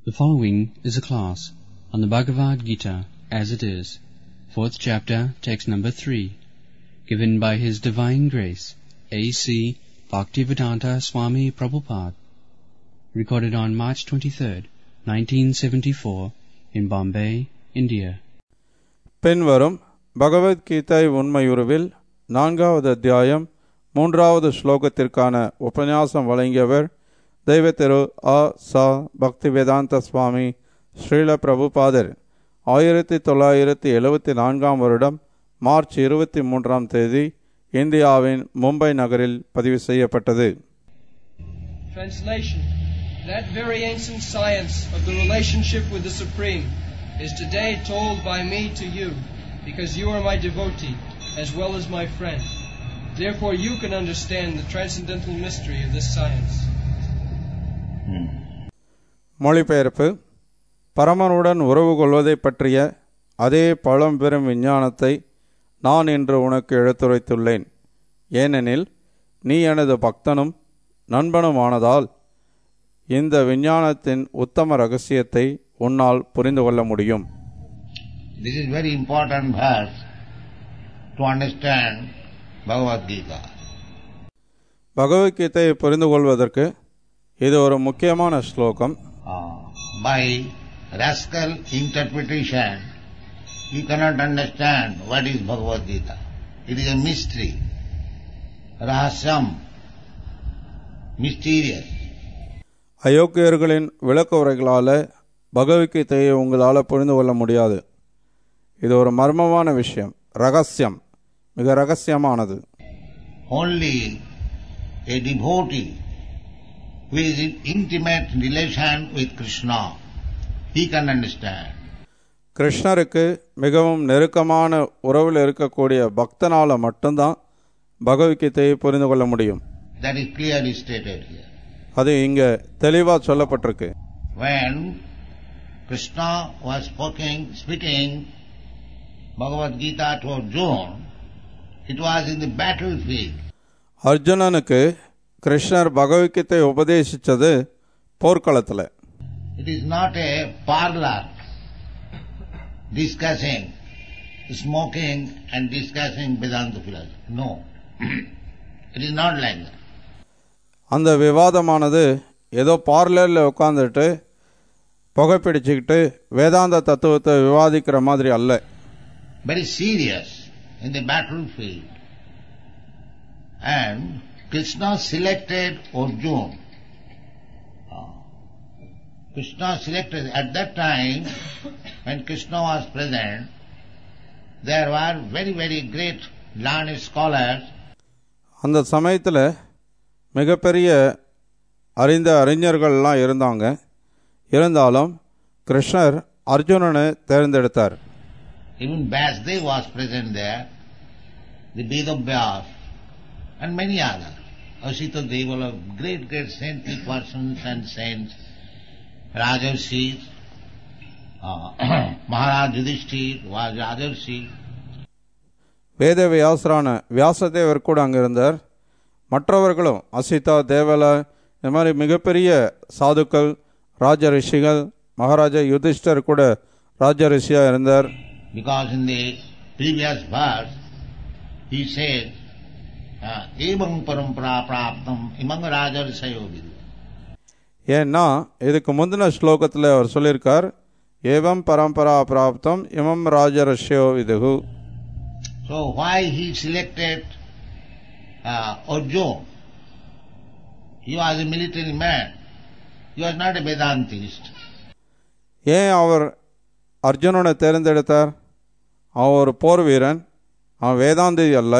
The following is a class on the Bhagavad Gita as it is, fourth chapter, text number three, given by His Divine Grace, A.C. Bhaktivedanta Swami Prabhupada, recorded on March 23rd, 1974, in Bombay, India. பின்வரும் பகவத்கீதை உண்மையுருவில் நான்காவது அத்தியாயம் மூன்றாவது ஸ்லோகத்திற்கான உபன்யாசம் வழங்கியவர் தெய்வ திரு அ ச பக்திவேதாந்த சுவாமி ஸ்ரீல பிரபுபாதர் ஆயிரத்தி தொள்ளாயிரத்தி எழுபத்தி நான்காம் வருடம் மார்ச் இருபத்தி மூன்றாம் தேதி இந்தியாவின் மும்பை நகரில் பதிவு செய்யப்பட்டது Translation That very ancient science of the relationship with the Supreme is today told by me to you, because you are my devotee as well as my friend. Therefore, you can understand the transcendental mystery of this science. மொழிபெயர்ப்பு பரமனுடன் உறவு கொள்வதை பற்றிய அதே பழம்பெரும் விஞ்ஞானத்தை நான் இன்று உனக்கு எடுத்துரைத்துள்ளேன் ஏனெனில் நீ எனது பக்தனும் நண்பனுமானதால் இந்த விஞ்ஞானத்தின் உத்தம ரகசியத்தை உன்னால் புரிந்து கொள்ள முடியும் This is very important verse to understand Bhagavad Gita. பகவத்கீதையை புரிந்து கொள்வதற்கு இது ஒரு முக்கியமான ஸ்லோகம் Uh, by rascal interpretation, you cannot understand what is Bhagavad Gita. It is a mystery, rahasyam, mysterious. அயோக்கியர்களின் விளக்க உரைகளால் பகவத்கீதையை உங்களால் புரிந்து கொள்ள முடியாது இது ஒரு மர்மமான விஷயம் ரகசியம் மிக ரகசியமானது Only a devotee who is in intimate relation with Krishna, he can understand. கிருஷ்ணருக்கு மிகவும் நெருக்கமான உறவில் இருக்கக்கூடிய பக்தனால மட்டும்தான் பகவத்கீதையை புரிந்து கொள்ள முடியும் That is clearly stated here. அது இங்க தெளிவா சொல்லப்பட்டிருக்கு when Krishna was speaking, speaking Bhagavad Gita to Arjuna, it was in the battlefield. அர்ஜுனனுக்கு கிருஷ்ணர் பகவத்கீதை உபதேசிச்சது போர்க்களத்தில் It is not a parlor discussing, smoking and discussing Vedanta philosophy. No. it is not like that. அந்த விவாதமானது ஏதோ பார்லரில் உட்காந்துட்டு புகைப்பிடிச்சுக்கிட்டு வேதாந்த தத்துவத்தை விவாதிக்கிற மாதிரி அல்ல Very serious in the battlefield. And Krishna selected Arjuna. Ah. Krishna selected, at that time, when Krishna was present, there were very, very great learned scholars அந்த சமயத்தில் மிகப்பெரிய அறிந்த அறிஞர்கள்லாம் இருந்தாங்க இருந்தாலும் கிருஷ்ணர் அர்ஜுனனை தேர்ந்தெடுத்தார் Even Vyasdev was present there, the Vedavyas, and many others. Asita Devala, great, great saintly persons and saints, Rajarshis, uh, Maharaj Yudhishthir was Rajarshi, வேத வியாசரான வியாசதேவர் கூட அங்கே இருந்தார் மற்றவர்களும் அசிதா தேவல இந்த மாதிரி மிகப்பெரிய சாதுக்கள் ராஜ ரிஷிகள் மகாராஜா யுதிஷ்டர் கூட ராஜ ரிஷியா இருந்தார் because in the previous verse he said, uh, Evam parampara praptam imang rajarsayo vidu. ஏன்னா இதுக்கு முந்தின ஸ்லோகத்தில் அவர் சொல்லியிருக்கார் ஏவம் பரம்பரா பிராப்தம் இமம் ராஜரஷ்யோ விதுகு So why he selected uh, Arjuna? He was a military man. He was not a Vedantist. ஏன் அவர் அர்ஜுனனை தேர்ந்தெடுத்தார் அவன் ஒரு போர் வீரன் அவன் வேதாந்தி அல்ல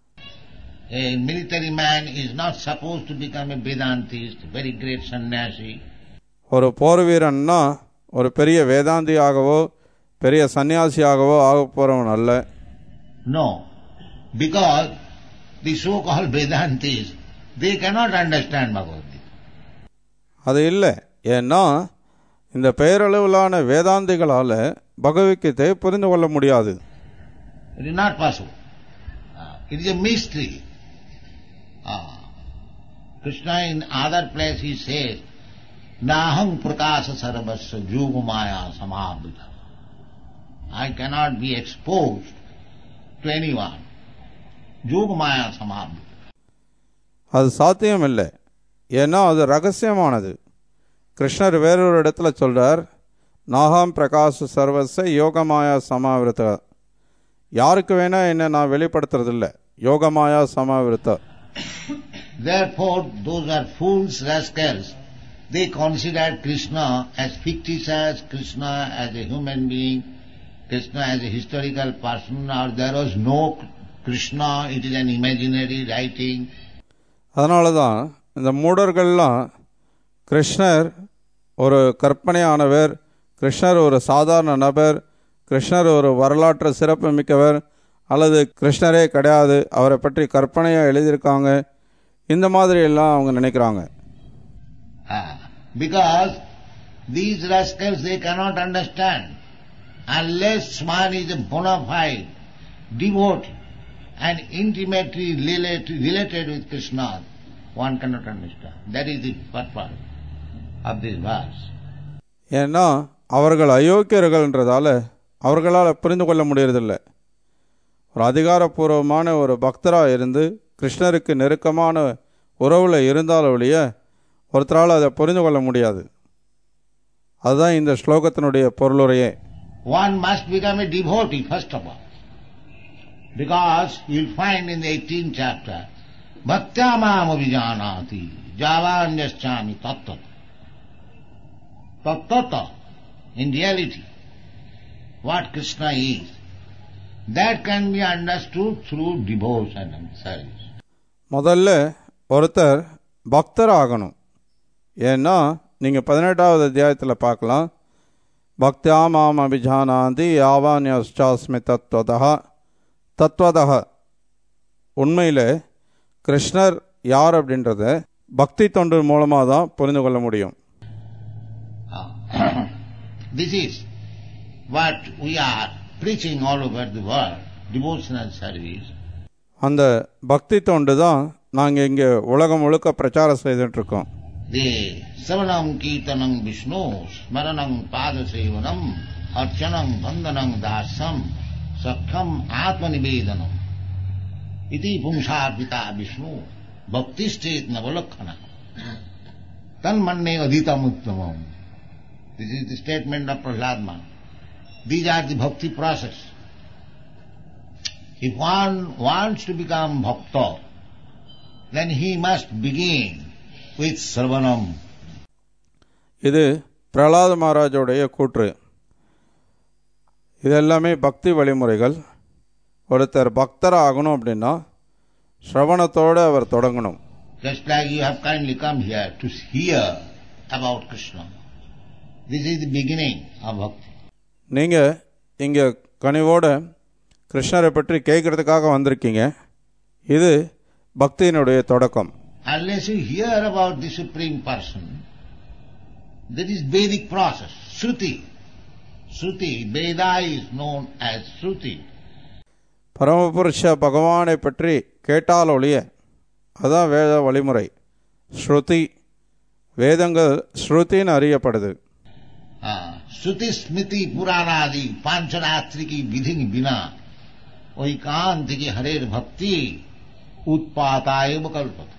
A military man is not supposed to become a Vedantist, very great sannyasi. ஒரு போர் வீரன்னா ஒரு பெரிய வேதாந்தியாகவோ பெரிய சன்னியாசியாகவோ ஆக போறவன் அல்ல No. Because the so-called Vedantis, they cannot understand Bhagavad Gita. அது இல்லை ஏன்னா இந்த பெயரளவிலான வேதாந்திகளால பகவத்கீதை புரிந்து கொள்ள முடியாது It is not possible. Ah, it is a mystery. Ah. Krishna in other place he says, Nahang prakasa sarvasya yoga maya samabhita. I cannot be exposed to anyone. Yoga maya samabhita. அது சாத்தியம் இல்லை ஏன்னா அது ரகசியமானது கிருஷ்ணர் வேறொரு இடத்துல சொல்றார் நாகாம் பிரகாஷ் சர்வச யோகமாயா சமாவிருத்த யாருக்கு வேணா என்ன நான் வெளிப்படுத்துறதில்ல Yogamaya சமாவிருத்த Therefore, those are fools, rascals. They consider Krishna as fictitious, Krishna as a human being, Krishna as a historical person, or there was no Krishna, it is an imaginary writing. அதனால தான் இந்த மூடர்கள்லாம் கிருஷ்ணர் ஒரு கற்பனையானவர் கிருஷ்ணர் ஒரு சாதாரண நபர் கிருஷ்ணர் ஒரு வரலாற்று சிறப்பு மிக்கவர் அல்லது கிருஷ்ணரே கிடையாது அவரை பற்றி கற்பனையாக எழுதியிருக்காங்க இந்த மாதிரி எல்லாம் அவங்க நினைக்கிறாங்க Ah, because these rascals they cannot understand. Unless one is a bona fide devotee and intimately related, related with Krishna, one cannot understand. That is the purpose of this verse. ஏன்னா அவர்கள் அயோக்கியர்கள்ன்றதால அவர்களால் புரிந்து கொள்ள முடியறதில்ல ஒரு அதிகாரப்பூர்வமான ஒரு பக்தராக இருந்து கிருஷ்ணருக்கு நெருக்கமான உறவில் இருந்தால் ஒழிய ஒருத்தரால் அதை புரிந்து கொள்ள முடியாது அதுதான் இந்த ஸ்லோகத்தினுடைய பொருளுரையே One must become a devotee first of all. Because you'll find in the 18th chapter, Bhaktyamam avijanati javanyaschami tattata. Tattata, in reality, what Krishna is, that can be understood through devotion and service. முதல்ல ஒருத்தர் பக்தர் ஆகணும் ஏன்னா நீங்கள் பதினெட்டாவது அத்தியாயத்தில் பார்க்கலாம் பக்தியா மாம் அபிஜானாந்தி யாவான்யஸ்டாஸ்மி தத்வதா தத்வதா உண்மையில் கிருஷ்ணர் யார் அப்படின்றத பக்தி தொண்டு மூலமாக தான் புரிந்து கொள்ள முடியும் Ah. this is what we are preaching all over the world, devotional service. அந்த பக்தி தொண்டு தான் நாங்கள் இங்கே உலகம் முழுக்க பிரச்சாரம் செய்துட்ருக்கோம் The Savanam Kirtanam Vishnu, Smaranam Padasevanam, Archanam Vandanam Dasam, Sakham Atmanivedanam. Iti Pumsarpita Vishnu, Bhaktistet Navalakhana. Tanmanne Adhitam Uttamam. This is the statement of Prahlad Maharaj. These are the bhakti process. If one wants to become bhakta, then he must begin with Sarvanam. இது பிரகலாத மகாராஜோடைய கூற்று இதெல்லாமே பக்தி வழிமுறைகள் ஒருத்தர் பக்தர் ஆகணும் அப்படின்னா ஸ்ரவணத்தோடு அவர் தொடங்கணும் Just like you have kindly come here to hear about Krishna. This is the beginning of bhakti. நீங்கள் இங்கே கனிவோட கிருஷ்ணரை பற்றி கேட்கறதுக்காக வந்திருக்கீங்க இது பக்தியினுடைய தொடக்கம் Unless you hear about the Supreme Person, that is Vedic process, Shruti. Shruti, Veda is known as Shruti. பரமபுருஷ பகவானை பற்றி கேட்டால் ஒழிய அதான் வேத வழிமுறை ஸ்ருதி வேதங்கள் ஸ்ருதின்னு அறியப்படுது Ah, Shruti Smriti Puranadi Pancharatriki Vidhini Bina Vaikantiki Harer Bhakti Utpatayeva Kalpata.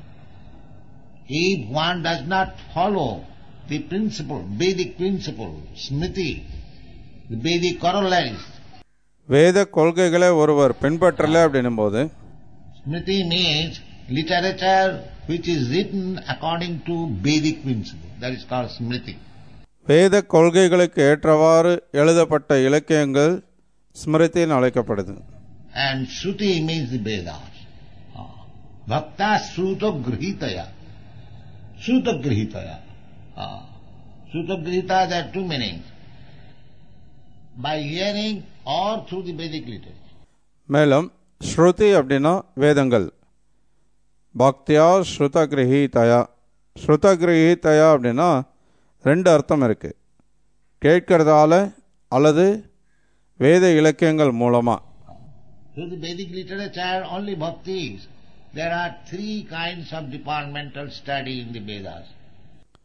If one does not follow the principle, Vedic principle, Smriti, the Vedic corollaries, வேத கொள்கைகளை ஒருவர் பின்பற்றல அப்படின்னும் போது Smriti means literature which is written according to Vedic principle. That is called Smriti. வேத கொள்கைகளுக்கு ஏற்றவாறு எழுதப்பட்ட இலக்கியங்கள் ஸ்மிருதின்னு அழைக்கப்படுது And Shruti means the Vedas. Ah. Bhakta Shruta Grihitaya. Shruta Grihitaya. Ah. Shruta Grihita, there are two meanings. By hearing or through the Vedic literature. மேலும் ஸ்ருதி அப்படின்னா வேதங்கள் பக்தியா ஸ்ருத கிரகீதயா ஸ்ருத கிரகீதயா அப்படின்னா ரெண்டு அர்த்தம் இருக்கு கேட்கறதால அல்லது வேத இலக்கியங்கள் மூலமா Through the Vedic literature, only bhaktis. There are three kinds of departmental study in the Vedas.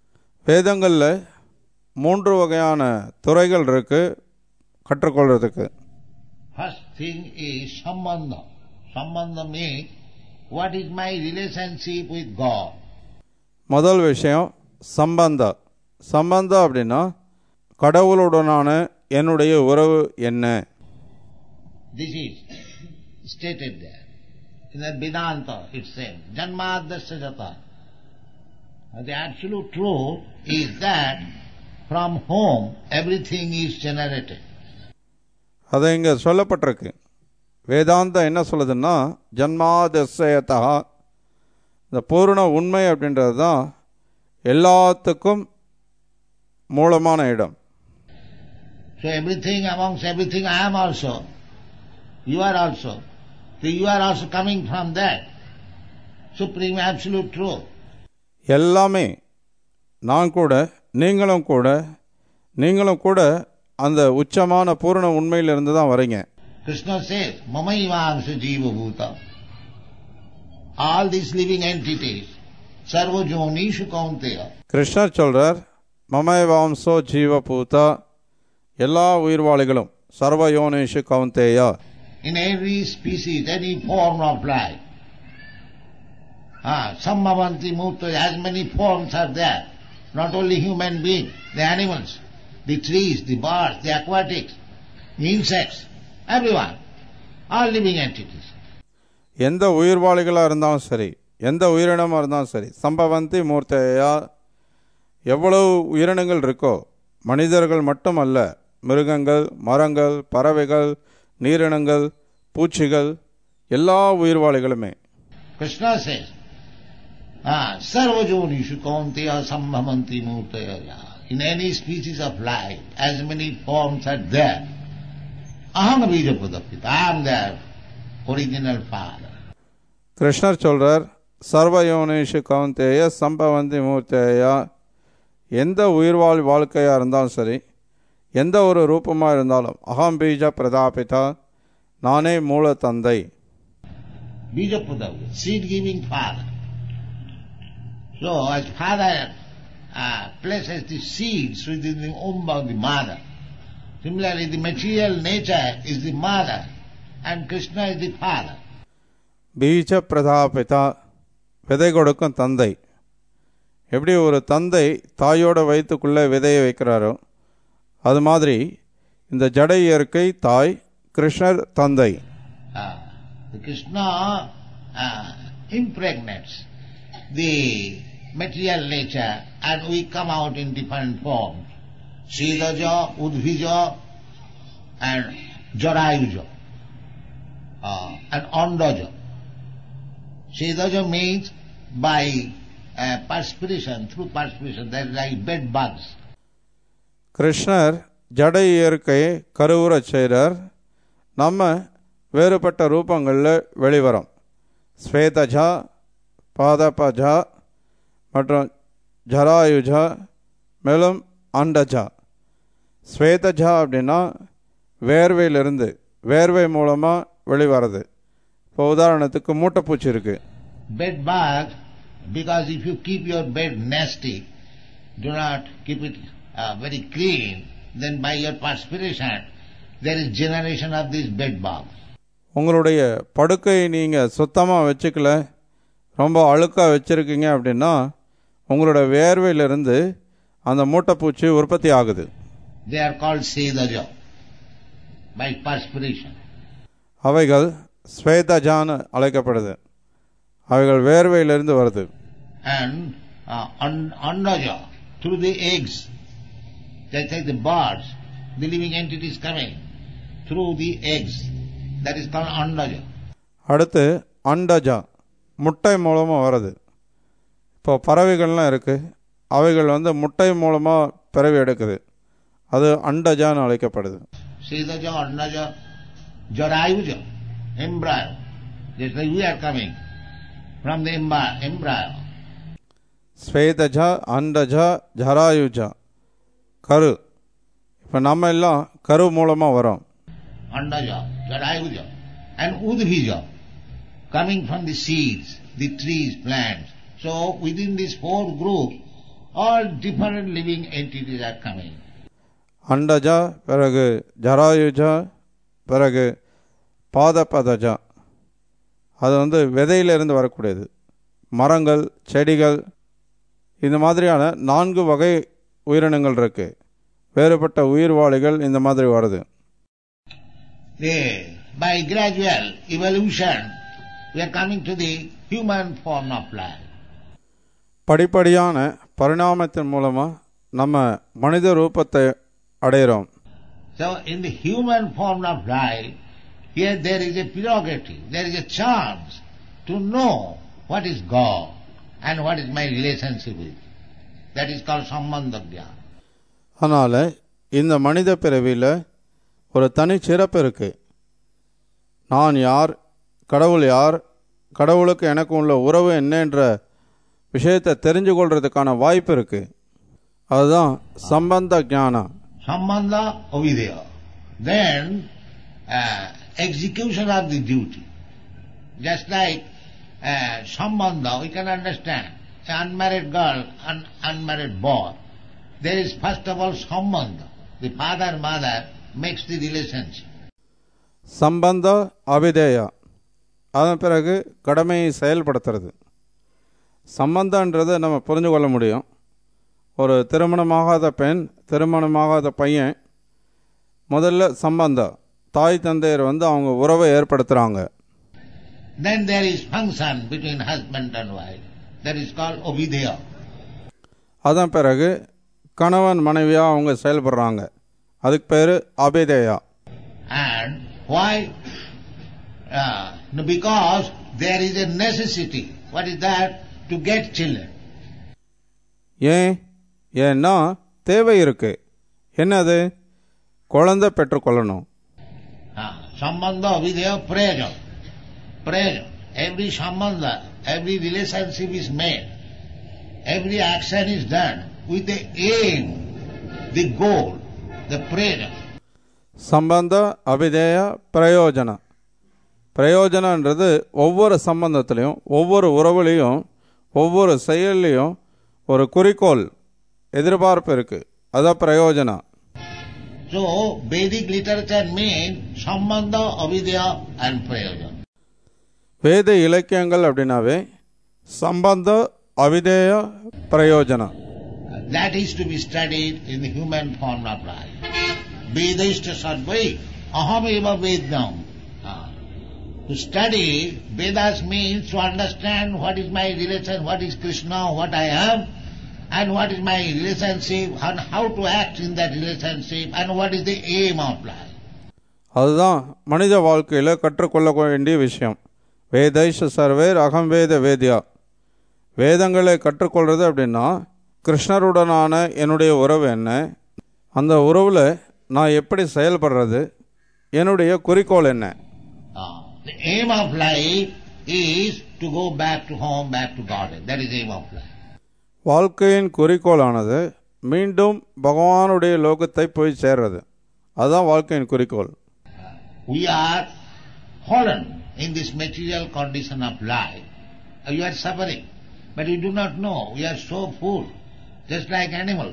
வேதங்களில் மூன்று வகையான துறைகள் இருக்கு கற்றுக்கொள்றதுக்கு First thing is sambandha. Sambandha means what is my relationship with God. முதல் விஷயம் சம்பந்த சம்பந்தம் அப்படின்னா கடவுளுடனான என்னுடைய உறவு என்ன This is stated there. In the Vedanta it says, Janmadasya jata. The absolute truth is that from whom everything is generated. அது இங்கே சொல்லப்பட்டிருக்கு வேதாந்தம் என்ன சொல்லுதுன்னா ஜன்மாதசயத்தா இந்த பூர்ண உண்மை அப்படின்றது தான் எல்லாத்துக்கும் மூலமான இடம் So everything amongst everything I am also. You are also. So you are also coming from that. Supreme absolute truth. எல்லாமே நான் கூட நீங்களும் கூட நீங்களும் கூட அந்த உச்சமான பூரண உண்மையிலிருந்து தான் வரீங்க Krishna says, Mamaivansa Jiva Bhuta. All these living entities, Sarva Jonishu Kaunteya, கிருஷ்ணர் சொல்றார் மமயவாம்சோ ஜீவபூதா எல்லா உயிர்வாளிகளும் சர்வயோனேஷு கவுந்தேயா in every species, any form of life. Ah, Sammavanti Murta, as many forms are there. Not only human beings, the animals, the trees, the birds, the aquatics, the insects, everyone. All living entities. எந்த உயிர்வாளிகளாக இருந்தாலும் சரி எந்த உயிரினமாக இருந்தாலும் சரி சம்பவந்தி மூர்த்தையா எவ்வளவு உயிரினங்கள் இருக்கோ மனிதர்கள் மட்டுமல்ல மிருகங்கள் மரங்கள் பறவைகள் நீரினங்கள் பூச்சிகள் எல்லா உயிர்வாளிகளுமே Krishna says, ah, Sarvajonishu Kaunteya Sambhavanti Murtaya. In any species of life, as many forms are there. Aham Bijapadapita. I am their original father. கிருஷ்ணர் சொல்றார் சர்வயோனேஷு கவுந்தேய சம்பவந்தி மூர்த்தேயா எந்த உயிர்வாழ் வாழ்க்கையாக இருந்தாலும் சரி எந்த ஒரு ரூபமாக இருந்தாலும் அகம் பீஜ பிரதாபிதா நானே மூல தந்தை Bijapadapita, seed-giving father. So, as father uh, places the seeds within the womb of the mother, similarly the material nature is the mother and Krishna is the father. பீஜ பிரதாபிதா விதை கொடுக்கும் தந்தை எப்படி ஒரு தந்தை தாயோட வயிற்றுக்குள்ளே விதையை வைக்கிறாரோ அது மாதிரி இந்த ஜட இயற்கை தாய் கிருஷ்ணர் தந்தை Uh, the Krishna uh, impregnates the material nature and we come out in different forms. Sidaja, Udvija and Jarayuja uh, and Andaja. Sidaja means by uh, perspiration, through perspiration, that is like bed bugs. கிருஷ்ணர் ஜட இயற்கையை கருவுறச் செய்கிறார் நம்ம வேறுபட்ட ரூபங்களில் வெளிவரோம் ஸ்வேதஜா பாதபஜா மற்றும் ஜராயுஜா மேலும் அண்டஜா ஸ்வேதஜா அப்படின்னா வேர்வையிலிருந்து வேர்வை மூலமாக வெளிவரது இப்போ உதாரணத்துக்கு மூட்டைப்பூச்சி இருக்குது bed bug because if you keep your bed nasty, do not keep it uh, very clean, then by your perspiration there is generation of these bed bugs. உங்களுடைய படுக்கையை நீங்கள் சுத்தமாக வச்சுக்கல ரொம்ப அழுக்காக வச்சுருக்கீங்க அப்படின்னா உங்களோட வேர்வையிலிருந்து அந்த மூட்டைப்பூச்சி உற்பத்தி ஆகுது They are called Sedaja by perspiration. அவைகள் ஸ்வேதஜான்னு அழைக்கப்படுது அவைகள் வேர்வையிலிருந்து வருது And uh, an- Andaja through the eggs, just like the birds, the living entities coming through the eggs. That is called Andaja. அடுத்து அண்டஜா முட்டை மூலமாக வருது இப்போ பறவைகள்லாம் இருக்குது அவைகள் வந்து முட்டை மூலமாக பிறவி எடுக்குது அது அண்டஜான்னு அழைக்கப்படுது Sedaja, Andaja, Jarayuja, embryo. Just like we are coming from the embryo. embryo. ஸ்வேதஜா அண்டஜா ஜராயுஜா கரு இப்போ நம்ம எல்லாம் கரு மூலமாக வரோம் Andaja, Jarayuja, and Udvija, coming from the seeds, the trees, plants. So within this four group, all different living entities are coming. அண்டஜா பிறகு ஜராயுஜா பிறகு பாதபதஜா அது வந்து விதையிலிருந்து வரக்கூடியது மரங்கள் செடிகள் இந்த மாதிரியான நான்கு வகை உயிரினங்கள் இருக்கு வேறுபட்ட உயிர்வாளிகள் இந்த மாதிரி வருது They, by gradual evolution, we are coming to the human form of life. படிப்படியான பரிணாமத்தின் மூலமாக நம்ம மனித ரூபத்தை அடைகிறோம் So in the human form of life, here there is a prerogative, there is a chance to know what is God and what is my relationship with. That is called Sambandhagya. அதனால் இந்த மனித பிறவியில் ஒரு தனி சிறப்பு இருக்கு நான் யார் கடவுள் யார் கடவுளுக்கு எனக்கு உள்ள உறவு என்னன்ற விஷயத்தை தெரிஞ்சு கொள்றதுக்கான வாய்ப்பு இருக்கு அதுதான் சம்பந்த ஞானம் Sambandha Avidya. Then uh, execution of the duty. Just like uh, Sambandha, we can understand. An unmarried girl, an unmarried boy. There is first of all Sambandha. The father and mother makes the relationship. சம்பந்த அபிதேயா அதன் பிறகு கடமையை செயல்படுத்துறது சம்பந்தன்றதை நம்ம புரிஞ்சு கொள்ள முடியும் ஒரு திருமணமாகாத பெண் திருமணமாகாத பையன் முதல்ல சம்பந்தம் தாய் தந்தையர் வந்து அவங்க உறவை ஏற்படுத்துகிறாங்க Then there is function between husband and wife. That is called Ovidya. அதன் பிறகு கணவன் மனைவியாக அவங்க செயல்படுறாங்க அதுக்கு பேர் அபிதேயா And why? Uh, no, because there is a necessity. What is that? To get children. ஏன் ஏன்னா தேவை இருக்கு என்னது குழந்தை பெற்றுக்கொள்ளணும் Ah, Sambandha Avidya Prayojan. Prayojan. Every sambandha, every relationship is made. Every action is done with the aim, the goal, the prayojan. சம்பந்த அபிதேய பிரயோஜனம் பிரயோஜனன்றது ஒவ்வொரு சம்பந்தத்திலையும் ஒவ்வொரு உறவுலையும் ஒவ்வொரு செயல்லையும் ஒரு குறிக்கோள் எதிர்பார்ப்பு இருக்கு அதான் பிரயோஜனம் So, Vedic literature means sambandha, avidya and prayojan. வேத இலக்கியங்கள் அப்படின்னாவே சம்பந்த அவிதேய பிரயோஜனம் That is to be studied in the human form of life. Vedashta sarvai aham eva vedam. Ah. To study Vedas means to understand what is my relation, what is Krishna, what I am, and what is my relationship, and how to act in that relationship, and what is the aim of life. அதுதான் மனித வாழ்க்கையில் கற்றுக்கொள்ள வேண்டிய விஷயம் வேதைஷ சர்வேர் அகம் வேத வேதியா வேதங்களை கற்றுக்கொள்வது அப்படின்னா கிருஷ்ணருடனான என்னுடைய உறவு என்ன அந்த உறவில் நான் எப்படி செயல்படுறது என்னுடைய குறிக்கோள் என்ன Ah. The aim of life is to go back to home, back to Godhead. That is the aim of life. வாழ்க்கையின் குறிக்கோளானது மீண்டும் பகவானுடைய லோகத்தை போய் சேர்றது அதுதான் வாழ்க்கையின் குறிக்கோள் We are fallen in this material condition of life. We are suffering, but we do not know. We are so full, just like animal.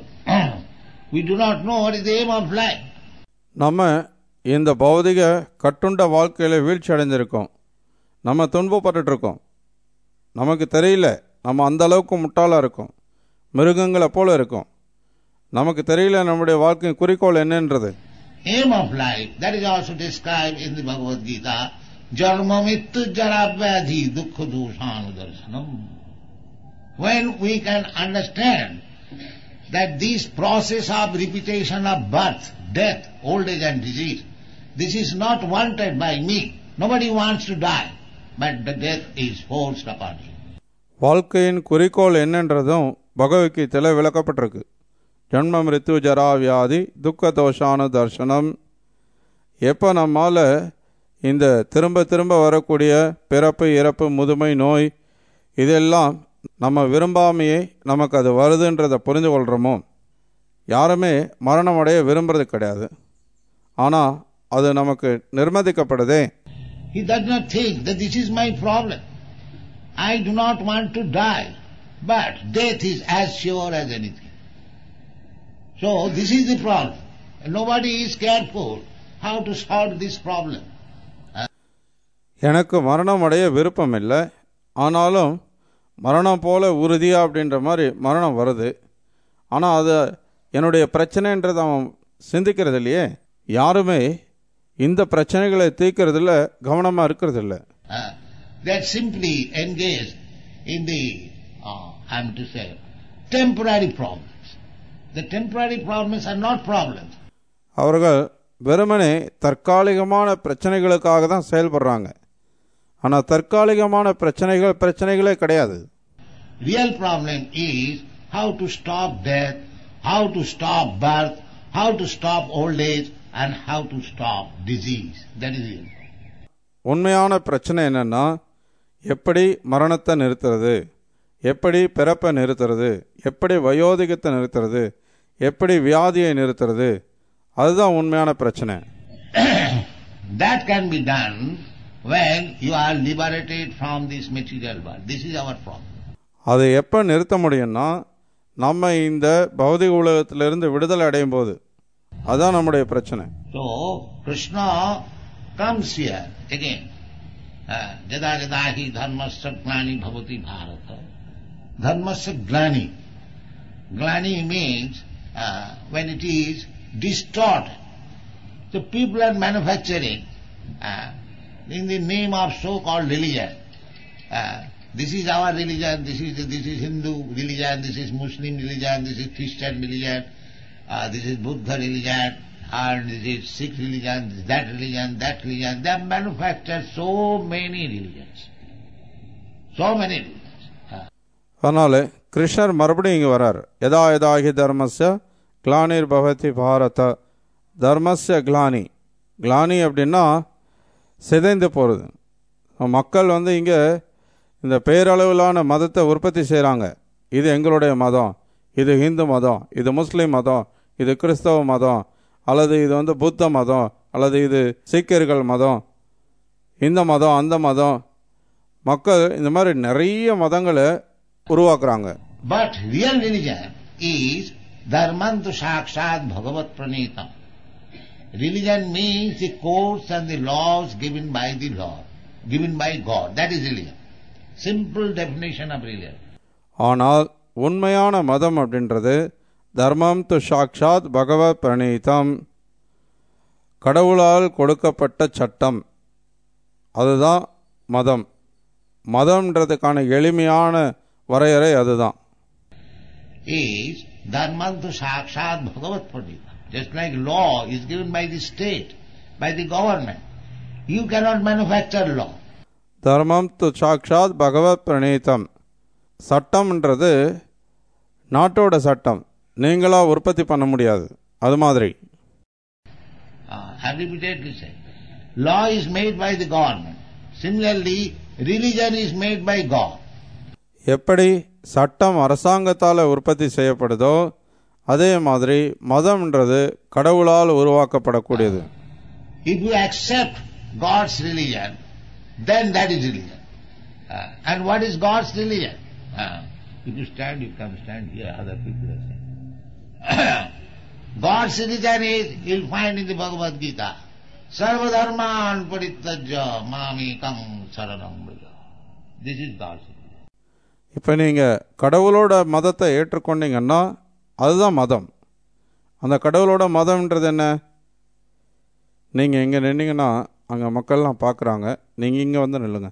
we do not know what is the aim of life. நம்ம இந்த பௌதிக கட்டுண்ட வாழ்க்கையில் வீழ்ச்சி அடைஞ்சிருக்கோம் நம்ம துன்பப்பட்டுட்டு இருக்கோம் நமக்கு தெரியல நம்ம அந்த அளவுக்கு முட்டாளாக இருக்கோம் மிருகங்களை போல இருக்கோம் நமக்கு தெரியல நம்முடைய வாழ்க்கையின் குறிக்கோள் என்னன்றது Aim of life, that is also described in the Bhagavad Gita. Jarma mittu jaravyadhi dukkha dosanu darshanam. When we can understand that this process of repetition of birth, death, old age and disease, this is not wanted by me. Nobody wants to die, but the death is forced upon you. வாழ்க்கையின் குறிக்கோள் என்னன்றதும் பகவத்கீதையில் விளக்கப்பட்டிருக்கு ஜன்ம மிருத்யு ஜரா வியாதி துக்க தோஷானு தர்சனம் எப்போ நம்மால் இந்த திரும்ப திரும்ப வரக்கூடிய பிறப்பு இறப்பு முதுமை நோய் இதெல்லாம் நம்ம விரும்பாமையே நமக்கு அது வருதுன்றதை புரிந்து கொள்கிறோமோ யாருமே மரணம் அடைய விரும்புறது கிடையாது ஆனால் அது நமக்கு நிர்மதிக்கப்படுதே He does not think that this is my problem. I do not want to die. But death is as sure as anything. So this is the problem. Nobody is careful how to solve this problem. எனக்கு மரணம் அடைய விருப்பம் இல்லை ஆனாலும் மரணம் போல உறுதியா அப்படின்ற மாதிரி மரணம் வருது ஆனால் அது என்னுடைய பிரச்சனைன்றது அவன் சிந்திக்கிறது இல்லையே யாருமே இந்த பிரச்சனைகளை தீர்க்கறதுல கவனமாக இருக்கிறதில்ல Uh, they are simply engaged in the, uh, I am to say, temporary problems. The temporary problems are not problems. அவர்கள் வெறுமனே தற்காலிகமான பிரச்சனைகளுக்காக தான் செயல்படுறாங்க ஆனால் தற்காலிகமான பிரச்சனைகள் பிரச்சனைகளே கிடையாது Real problem is how to stop death, how to stop birth, how to stop old age, and how to stop disease. That is real. உண்மையான பிரச்சனை என்னன்னா எப்படி மரணத்தை நிறுத்துறது எப்படி பிறப்பை நிறுத்துறது எப்படி வயோதிகத்தை நிறுத்துறது எப்படி வியாதியை நிறுத்துறது அதுதான் உண்மையான பிரச்சனை That can be done when you are liberated from this material world. This is our problem. அதை எப்போ நிறுத்த முடியும்னா நம்ம இந்த பௌதிக உலகத்திலிருந்து விடுதலை அடையும் போது அதான் நம்முடைய பிரச்சனை So, Krishna comes here again. Uh, Jada jada hi dharmasya glani bhavati bharata. Dharmasya glani. Glani means uh, when it is distorted. So people are manufacturing uh, in the name of so-called religion. Uh, this is our religion, this is this is Hindu religion, this is Muslim religion, this is Christian religion, uh, this is Buddha religion, and this is Sikh religion, this is that religion, that religion. They have manufactured so many religions. So many religions. Uh, அதனால கிருஷ்ணர் மறுபடியும் இங்கே வரார் யதா யதாகி தர்மஸ்ய கிளானிர் பவதி பாரத தர்மஸ்ய கிளானி கிளானி அப்படின்னா சிதைந்து போகிறது மக்கள் வந்து இங்கே இந்த பேரளவிலான மதத்தை உற்பத்தி செய்கிறாங்க இது எங்களுடைய மதம் இது இந்து மதம் இது முஸ்லீம் மதம் இது கிறிஸ்தவ மதம் அல்லது இது வந்து புத்த மதம் அல்லது இது சீக்கியர்கள் மதம் இந்த மதம் அந்த மதம் மக்கள் இந்த மாதிரி நிறைய மதங்களை உருவாக்குறாங்க But real religion is dharmantu sakshat bhagavat pranitam. Religion means the codes and the laws given by the Lord, given by God. That is religion. Simple definition of religion. ஆனால் உண்மையான மதம் அப்படின்றது தர்மம் து சாக்ஷாத் பகவத் பிரணீதம் கடவுளால் கொடுக்கப்பட்ட சட்டம் அதுதான் மதம் மதம்ன்றதுக்கான எளிமையான வரையறை அதுதான் Is dharmantu sakshat bhagavat pranitam. Just like law is given by the state, by the government. You cannot manufacture law. தர்மம் து சாக்ஷாத் பகவத் பிரணீதம் சட்டம்ன்றது நாட்டோட சட்டம் நீங்களா உற்பத்தி பண்ண முடியாது அது மாதிரி Uh, I repeatedly say, law is made by the government. Similarly, religion is made by God. எப்படி சட்டம் அரசாங்கத்தால் உற்பத்தி செய்யப்படுதோ அதே மாதிரி மதம்ன்றது கடவுளால் உருவாக்கப்படக்கூடியது If you accept God's religion, then that is religion. Uh, and what is God's religion? Uh, if you stand, you can stand here, other people are saying. God's religion is, you'll find in the Bhagavad Gita, Sarvadharman paritajya mamikam saranam vraja. This is God's religion. இப்போ நீங்கள் கடவுளோட மதத்தை ஏற்றுக்கொண்டீங்கன்னா அதுதான் மதம் அந்த கடவுளோட மதம்ன்றது என்ன நீங்கள் இங்கே நின்னீங்கன்னா அங்கே மக்கள்லாம் பார்க்குறாங்க நீங்கள் இங்கே வந்து நில்லுங்க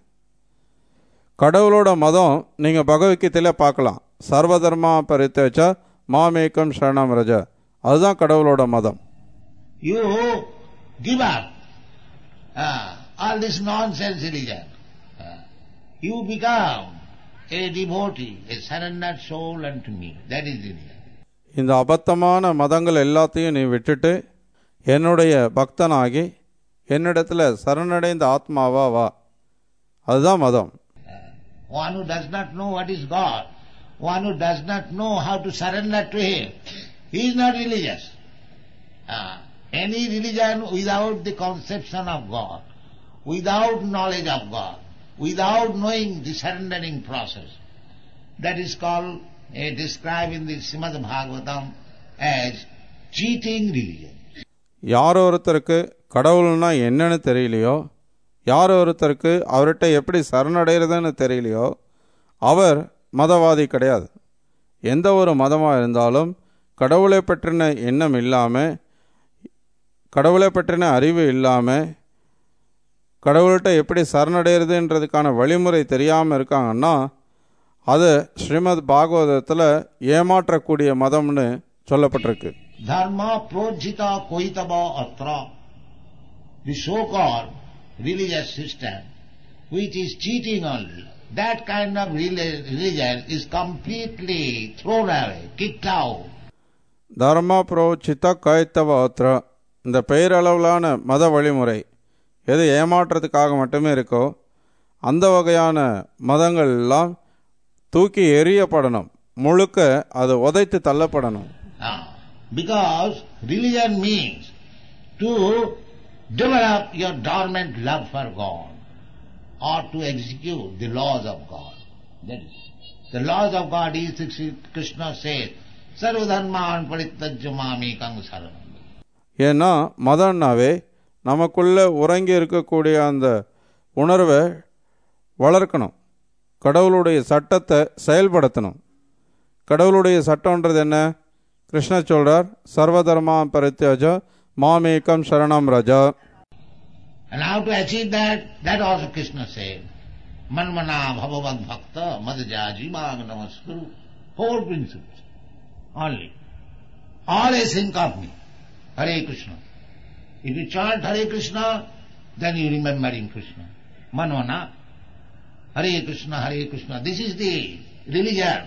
கடவுளோட மதம் நீங்கள் பகவத்கீதையில பார்க்கலாம் சர்வதர்மா பரித்தேச்ச மாமேக்கம் சரணம் ரஜ அதுதான் கடவுளோட மதம் You give up uh, all this nonsense religion. Uh, you become a devotee, a surrendered soul unto me. That is religion. இந்த அபத்தமான மதங்கள் எல்லாத்தையும் நீ விட்டுட்டு என்னுடைய பக்தனாகி என்னிடத்துல சரணடைந்த ஆத்மாவா வா அதுதான் மதம் One who does not know what is God, one who does not know how to surrender to Him, he is not religious. Uh, any religion without the conception of God, without knowledge of God, without knowing the surrendering process, That is called, uh, described in the Srimad Bhagavatam as cheating religion. யார் ஒருத்தருக்கு கடவுள்னா என்னன்னு தெரியலையோ யார் ஒருத்தருக்கு அவர்கிட்ட எப்படி சரணடைகிறதுன்னு தெரியலையோ அவர் மதவாதி கிடையாது எந்த ஒரு மதமாக இருந்தாலும் கடவுளை பற்றின எண்ணம் இல்லாமல் கடவுளை பற்றின அறிவு இல்லாமல் கடவுள்கிட்ட எப்படி சரணடைகிறதுன்றதுக்கான வழிமுறை தெரியாமல் இருக்காங்கன்னா அது ஸ்ரீமத் பாகவதத்தில் ஏமாற்றக்கூடிய மதம்னு சொல்லப்பட்டிருக்கு Dharma projita koitava atra. The so-called religious system, which is cheating only, that kind of reli- religion is completely thrown away, kicked out. தர்ம புரோச்சித கைத்தவ அத்ர இந்த பெயரளவிலான மத வழிமுறை எது ஏமாற்றத்துக்காக மட்டுமே இருக்கோ அந்த வகையான மதங்கள் எல்லாம் தூக்கி எறியப்படணும் முழுக்க அது உதைத்து தள்ளப்படணும் Ah, because religion means to develop your dormant love for God or to execute the laws of God. That is, the laws of God is, Sri Krishna says, Sarvadharman paritajya mamekam saranam. ஏன்னா மதம்னாவே நமக்குள்ள உறங்கி இருக்கக்கூடிய அந்த உணர்வை வளர்க்கணும் கடவுளுடைய சட்டத்தை செயல்படுத்தணும் கடவுளுடைய சட்டம்ன்றது என்ன கிருஷ்ணர் சொல்றார் சர்வதர்மா பரித்யாஜ மாமேக்கம் சரணம் ரஜா And how to achieve that? That also Krishna said. Manmana bhavavad bhakta madhya jivang namaskuru. Four principles. Only. Always think of me. Hare Krishna. If you chant Hare Krishna, then you remembering Krishna. Manmana. Hare Krishna, Hare Krishna. This is the religion.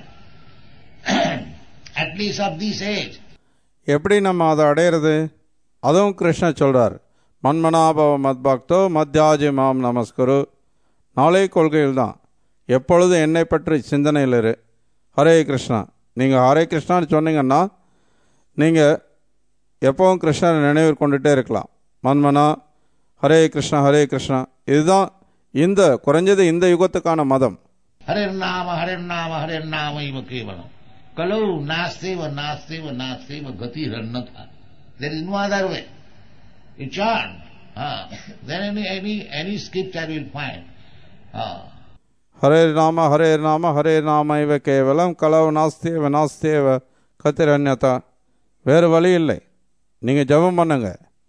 At least of this age. எப்படி நம்ம அதை அடையிறது அதுவும் கிருஷ்ணர் சொல்றார் மன்மனாபவ மத்பக்தோ மத்யாஜி மாம் நமஸ்குரு நாளை கொள்கையில் தான் எப்பொழுதும் என்னை பற்றி சிந்தனையில் இரு ஹரே கிருஷ்ணா நீங்கள் ஹரே கிருஷ்ணான்னு சொன்னீங்கன்னா நீங்கள் எப்பவும் கிருஷ்ணரை நினைவு கொண்டுட்டே இருக்கலாம் மன்மனா ஹரே கிருஷ்ணா ஹரே கிருஷ்ணா இதுதான் இந்த குறைஞ்சது இந்த யுகத்துக்கான மதம் Hare Nama, Hare Nama, Hare Nama iva kevalam. Kalau nasteva, nasteva, nasteva gati rannatha. There is no other way. You chant. Ah, then any, any, any scripture you will find. Ah. Hare நாம ஹரே நாம ஹரே நாம இவ கேவலம் கலவு நாஸ்தேவ நாஸ்தேவ கத்திரன்யதா வேறு வழி இல்லை நீங்கள் ஜெபம் பண்ணுங்க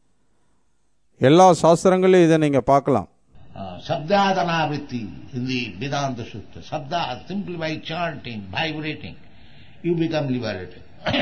எல்லா சாஸ்திரங்களையும் இதை நீங்கள் பார்க்கலாம் Uh, Sabdadanavritti in the Vedanta Sutra. Sabda, simply by chanting, vibrating, you become liberated.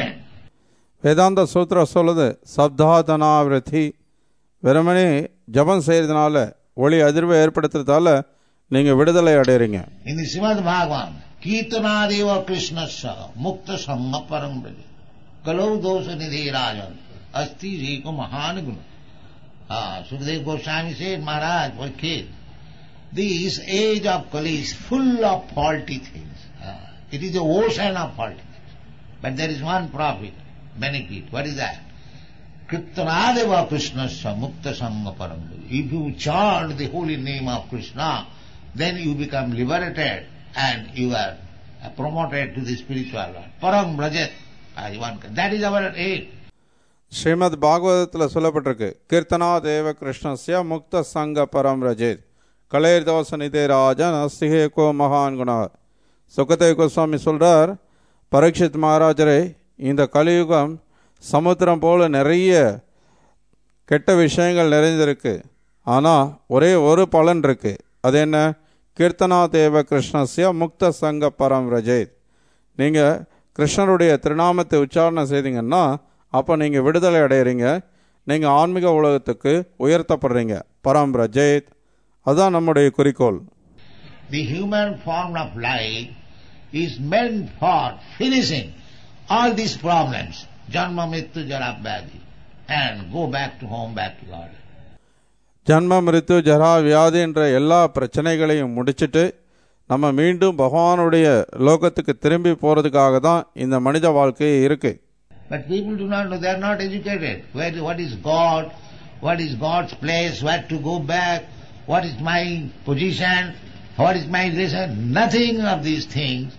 வேதாந்த சூத்திரம் சொல்லுது சப்தாதனாவிரதி வெறுமனே ஜபம் செய்கிறதுனால ஒளி அதிர்வை ஏற்படுத்துறதால நீங்கள் விடுதலை அடைகிறீங்க In the Srimad Bhagavan, Kirtanadeva Krishnasya Mukta Sangha Param Braja Kalau Dosa Nidhi Rajan Asti Reko Mahan Guna Ah, Sukadeva Goswami said, Maharaj, for kid, this age of Kali is full of faulty things. Ah, it is the ocean of faulty things. But there is one profit, benefit. What is that? Kirtanadeva Krishnasya Mukta Sangha Param Braja. If you chant the holy name of Krishna, then you become liberated and you are uh, promoted to the spiritual world. Param Brajat. Ah, one can- That is our aim. Srimad பாகவதத்தில் சொல்லப்பட்டிருக்கு கீர்த்தனா தேவ கிருஷ்ணஸ்ய முக்த சங்க பரம் ரஜேத் கலேர் தோச நிதே ராஜன் அஸ்திகே கோ மகான் குணா சுகதேவ கோஸ்வாமி சொல்றார் பரீட்சித் மகாராஜரே இந்த கலியுகம் சமுத்திரம் போல நிறைய கெட்ட விஷயங்கள் நிறைந்திருக்கு ஆனால் ஒரே ஒரு பலன் இருக்கு அது என்ன கீர்த்தனா தேவ கிருஷ்ணஸ்ய முக்த சங்க பரம் ரஜேத் நீங்கள் கிருஷ்ணருடைய திருநாமத்தை உச்சாரணை செய்தீங்கன்னா அப்போ நீங்கள் விடுதலை அடையிறீங்க நீங்கள் ஆன்மீக உலகத்துக்கு உயர்த்தப்படுறீங்க பரம் ரஜேத் அதுதான் நம்முடைய குறிக்கோள் The human form of life is meant for finishing all these problems, janma, mrityu, jara, vyadhi, and go back to home, back to God. ஜன்ம மிருத்து ஜரா வியாதி என்ற எல்லா பிரச்சனைகளையும் முடிச்சிட்டு நம்ம மீண்டும் பகவானுடைய லோகத்துக்கு திரும்பி போகிறதுக்காக தான் இந்த மனித வாழ்க்கை இருக்குது But people do not know, they are not educated. Where, what is God? What is God's place? Where to go back? What is my position? What is my relation? Nothing of these things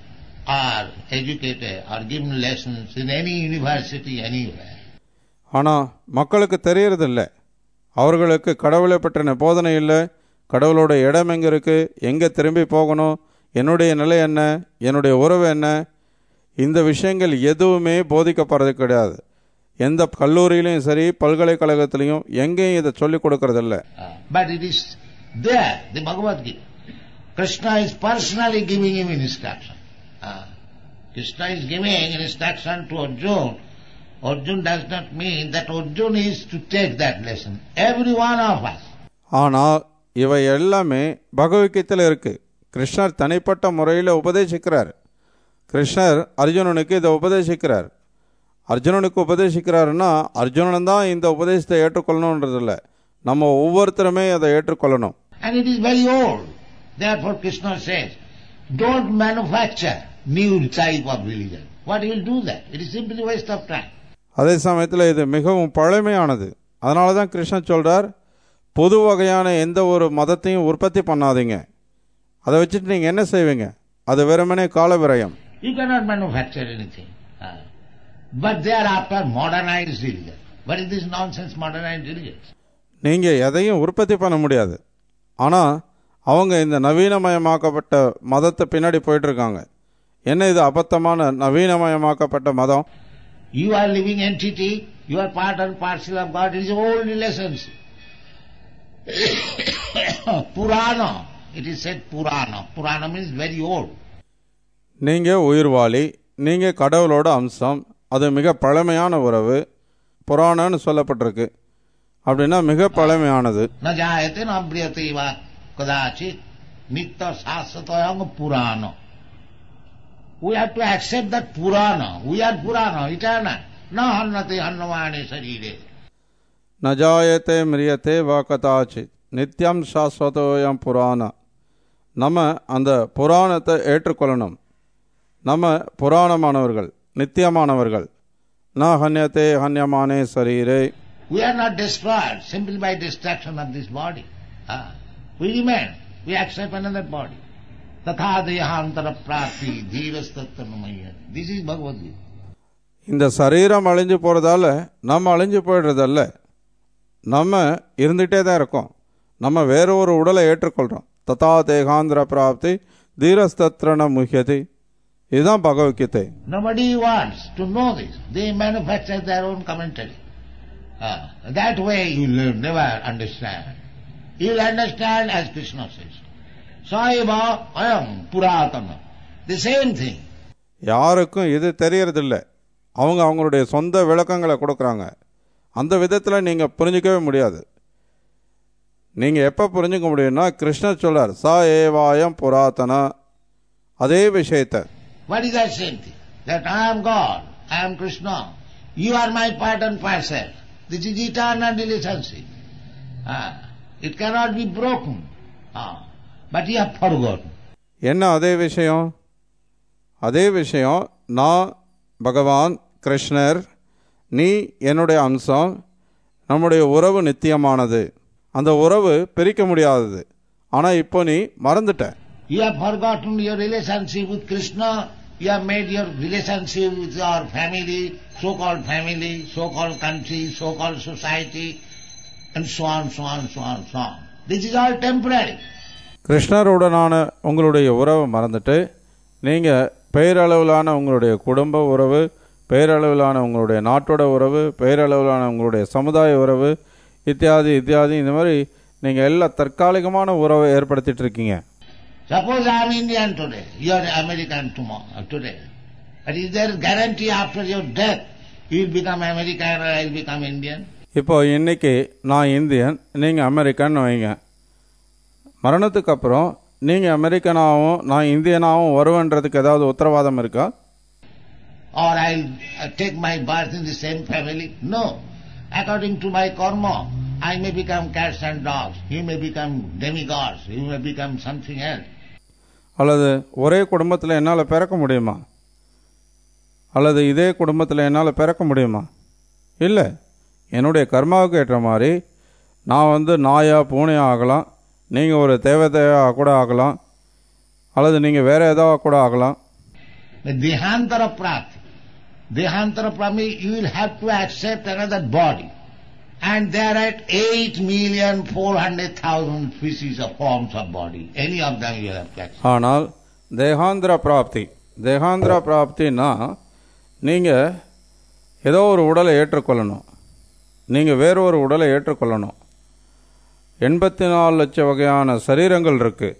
are educated or given lessons in any university anywhere. ஆனால் மக்களுக்கு தெரியறதில்ல அவர்களுக்கு கடவுளை பற்றின போதனை இல்லை கடவுளோட இடம் எங்கே இருக்குது எங்கே திரும்பி போகணும் என்னுடைய நிலை என்ன என்னுடைய உறவு என்ன இந்த விஷயங்கள் எதுவுமே போதிக்கப்படுறது கிடையாது எந்த கல்லூரியிலையும் சரி பல்கலைக்கழகத்திலையும் எங்கேயும் இதை சொல்லிக் கொடுக்கறதில்ல Uh, but it is there, the Bhagavad Gita. Krishna is personally giving him instruction. Uh, Krishna is giving instruction to Arjun. Arjun does not mean that Arjun is to take that lesson. Every one of us. ஆனால் இவை எல்லாமே பகவத்கீதையில் இருக்கு கிருஷ்ணர் தனிப்பட்ட முறையில் உபதேசிக்கிறார் கிருஷ்ணர் அர்ஜுனனுக்கு இதை உபதேசிக்கிறார் அர்ஜுனனுக்கு உபதேசிக்கிறாருன்னா அர்ஜுனன் தான் இந்த உபதேசத்தை ஏற்றுக்கொள்ளணுன்றது இல்லை நம்ம ஒவ்வொருத்தருமே அதை ஏற்றுக்கொள்ளணும் And it is very old. Therefore Krishna says, don't manufacture new type of religion. What will do that? It is simply waste of time. அதே சமயத்தில் இது மிகவும் பழமையானது அதனால தான் கிருஷ்ணர் சொல்றார் புது வகையான எந்த ஒரு மதத்தையும் உற்பத்தி பண்ணாதீங்க அதை வச்சுட்டு நீங்கள் என்ன செய்வீங்க அது வெறுமனே கால விரயம் You cannot manufacture anything. Ah. But thereafter modernized religion. What is this nonsense modernized religion? நீங்கள் எதையும் உற்பத்தி பண்ண முடியாது ஆனால் அவங்க இந்த நவீனமயமாக்கப்பட்ட மதத்தை பின்னாடி போயிட்டு இருக்காங்க என்ன இது அபத்தமான நவீனமயமாக்கப்பட்ட மதம் You are living entity, you are part and parcel of God. It is old relationship. Purana. It is said Purana. Purana means very old. நீங்கள் உயிர்வாளி நீங்கள் கடவுளோட அம்சம் அது மிக பழமையான உறவு புராணன்னு சொல்லப்பட்டிருக்கு அப்படின்னா மிக பழமையானது न जायते न म्रियते वा कदाचित नित्य शाश्वतयं पुराण We have to accept that Purana. We are Purana, eternal. न हन्नते हन्नवाणे शरीरे. நஜாயத்தே மிரியத்தே வா கதாச்சித் நித்யம் சாஸ்வதோயம் புராண நம்ம அந்த புராணத்தை ஏற்றுக்கொள்ளணும் நம்ம புராணமானவர்கள் நித்தியமானவர்கள் ந ஹன்யத்தே ஹன்யமானே சரீரே We are not destroyed simply by destruction of this body. Ah, we remain. We accept another body. Tatha dehantara prati dhirastattanamaya. This is Bhagavad Gita. இந்த சரீரம் அழிஞ்சு போகிறதால நம்ம அழிஞ்சு போயிடுறதல்ல நம்ம இருந்துகிட்டே தான் இருக்கோம் நம்ம வேற ஒரு உடலை ஏற்றுக்கொள்கிறோம் ததா தேகாந்திர பிராப்தி தீரஸ்தத்ரண முக்கியதி இதுதான் Bhagavad Gita Nobody wants to know this. They manufacture their own commentary. Ah, that way you will never understand. You will understand as Krishna says. Saiva ayam puratana. The same thing. யாருக்கும் இது தெரியறதில்ல அவங்க அவங்களுடைய சொந்த விளக்கங்களை கொடுக்குறாங்க அந்த விதத்தில் நீங்கள் புரிஞ்சிக்கவே முடியாது நீங்கள் எப்போ புரிஞ்சுக்க முடியும்னா கிருஷ்ணர் சொல்றார் சா ஏவாயம் புராதன அதே விஷயத்தை What is that same thing? That I am God, I am Krishna. You are my part and parcel. This is eternal relationship. Ah, it cannot be broken. Ah, but you have forgotten. என்ன அதே விஷயம் அதே விஷயம் நான் பகவான் கிருஷ்ணர் நீ என்னுடைய அம்சம் நம்முடைய உறவு நித்தியமானது அந்த உறவு பிரிக்க முடியாதது ஆனால் இப்போ நீ மறந்துட்ட You have forgotten your relationship with Krishna. You have made your relationship with your family, so-called family, so-called country, so-called society, and so on, so on, so on, so on. This is all temporary. கிருஷ்ணருடனான உங்களுடைய உறவை மறந்துட்டு நீங்கள் பெயரளவிலான உங்களுடைய குடும்ப உறவு பெயரளவிலான உங்களுடைய நாட்டோட உறவு பெயரளவிலான உங்களுடைய சமுதாய உறவு இத்தியாதி இத்தியாதி இந்த மாதிரி நீங்கள் எல்லா தற்காலிகமான உறவை ஏற்படுத்திட்டு இருக்கீங்க Suppose I am Indian today, you are American tomorrow, uh, today. But is there guarantee after your death you will become American or I will become Indian? இப்போ இன்னைக்கு நான் இந்தியன் நீங்கள் அமெரிக்கன் வைங்க மரணத்துக்கு அப்புறம் நீங்கள் அமெரிக்கனாகவும் நான் இந்தியனாகவும் வருவேன்றதுக்கு ஏதாவது உத்தரவாதம் இருக்கா Or I will uh, take my birth in the same family? No. According to my karma, I may become cats and dogs. You may become demigods. You may become something else. அல்லது ஒரே குடும்பத்தில் என்னால் பிறக்க முடியுமா அல்லது இதே குடும்பத்தில் என்னால் பிறக்க முடியுமா இல்லை என்னுடைய கர்மாவுக்கு ஏற்ற மாதிரி நான் வந்து நாயா பூனையா ஆகலாம் நீங்கள் ஒரு தேவதையாக கூட ஆகலாம் அல்லது நீங்கள் வேறு ஏதாவது கூட ஆகலாம் The Dehantara Prati. Dehantara Prati, you will have to accept another body. And there are 8,400,000 species of forms of body. Any of them you will have to accept. ஆனால் தேகாந்திர பிராப்தி தேகாந்திர பிராப்தின்னா நீங்கள் ஏதோ ஒரு உடலை ஏற்றுக்கொள்ளணும் நீங்கள் வேற ஒரு உடலை ஏற்றுக்கொள்ளணும் எண்பத்தி நாலு லட்சம் வகையான சரீரங்கள் இருக்குது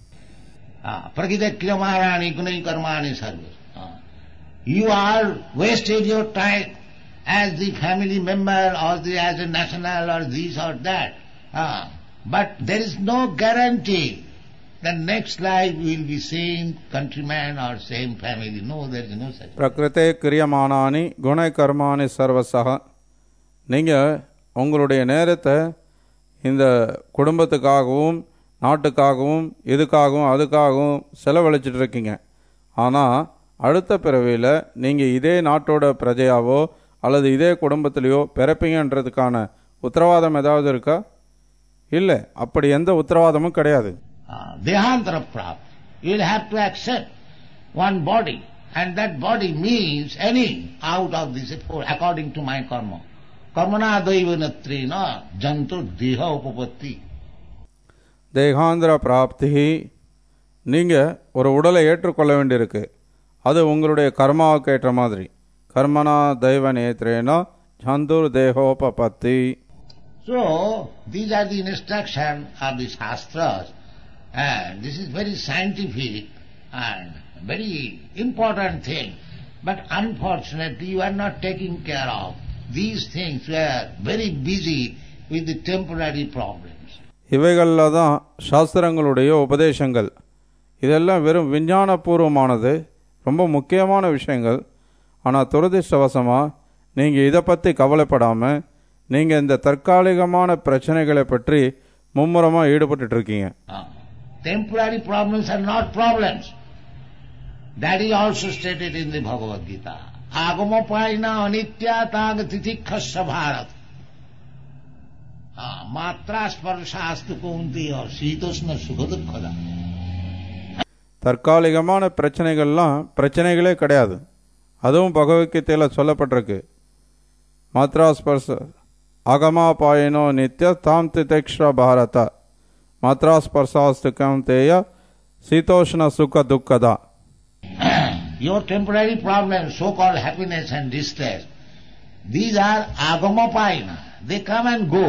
Ah, Prakita Kriyamarani Gunai Karmani Sarva. Ah. You are wasted your time as the family member or the, as a national or this or that. Ah. But there is no guarantee the next life will be same countryman or same family. No, there is no such. பிரகிருத்தே கிரியமானானி குண கர்மானி சர்வசக நீங்கள் உங்களுடைய நேரத்தை இந்த குடும்பத்துக்காகவும் நாட்டுக்காகவும் இதுக்காகவும் அதுக்காகவும் செலவழிச்சிட்டு இருக்கீங்க ஆனால் அடுத்த பிறவியில் நீங்கள் இதே நாட்டோட பிரஜையாவோ அல்லது இதே குடும்பத்திலேயோ பிறப்பீங்கன்றதுக்கான உத்தரவாதம் ஏதாவது இருக்கா இல்லை அப்படி எந்த உத்தரவாதமும் கிடையாது Ah, Dehantara Prap. You will have to accept one body. And that body means any out of this four, according to my karma. Karmana daivanatri jantu deha upapatti. தேகாந்திர பிராப்தி நீங்கள் ஒரு உடலை ஏற்றுக்கொள்ள வேண்டியிருக்கு அது உங்களுடைய கர்மாவுக்கு ஏற்ற மாதிரி கர்மனா தெய்வ நேத்ரேனா ஜந்துர் தேகோபபத்தி So, these are the instruction of the Shastras. And this is very scientific and very important thing. But unfortunately, you are not taking care of. These things were very busy with the temporary problems. இவைகளில் தான் சாஸ்திரங்களுடைய உபதேசங்கள் இதெல்லாம் வெறும் விஞ்ஞானபூர்வமானது ரொம்ப முக்கியமான விஷயங்கள் ஆனால் துரதிர்ஷ்டவசமாக நீங்கள் இதை பற்றி கவலைப்படாமல் நீங்கள் இந்த தற்காலிகமான பிரச்சனைகளை பற்றி மும்முரமாக ஈடுபட்டுட்டு இருக்கீங்க Ah. temporary problems are not problems. That is also stated in the Bhagavad Gita. Agamapaina anitya tag titikhasya bharat. Ah, Matra sparshastu kunti or sitosna sukhadukhada. தற்காலிகமான பிரச்சனைகள்லாம் பிரச்சனைகளே கிடையாது அதுவும் பகவத்கீதையில் சொல்லப்பட்டிருக்கு மாத்ரா ஸ்பர்ச அகமாபாயினோ நித்ய தாம் திதேக்ஷ பாரத மாத்ரா ஸ்பர்சாஸ்து தேய சீதோஷ்ண சுக துக்கதா Your temporary problems, so-called happiness and distress, these are agamapaina. They come and go.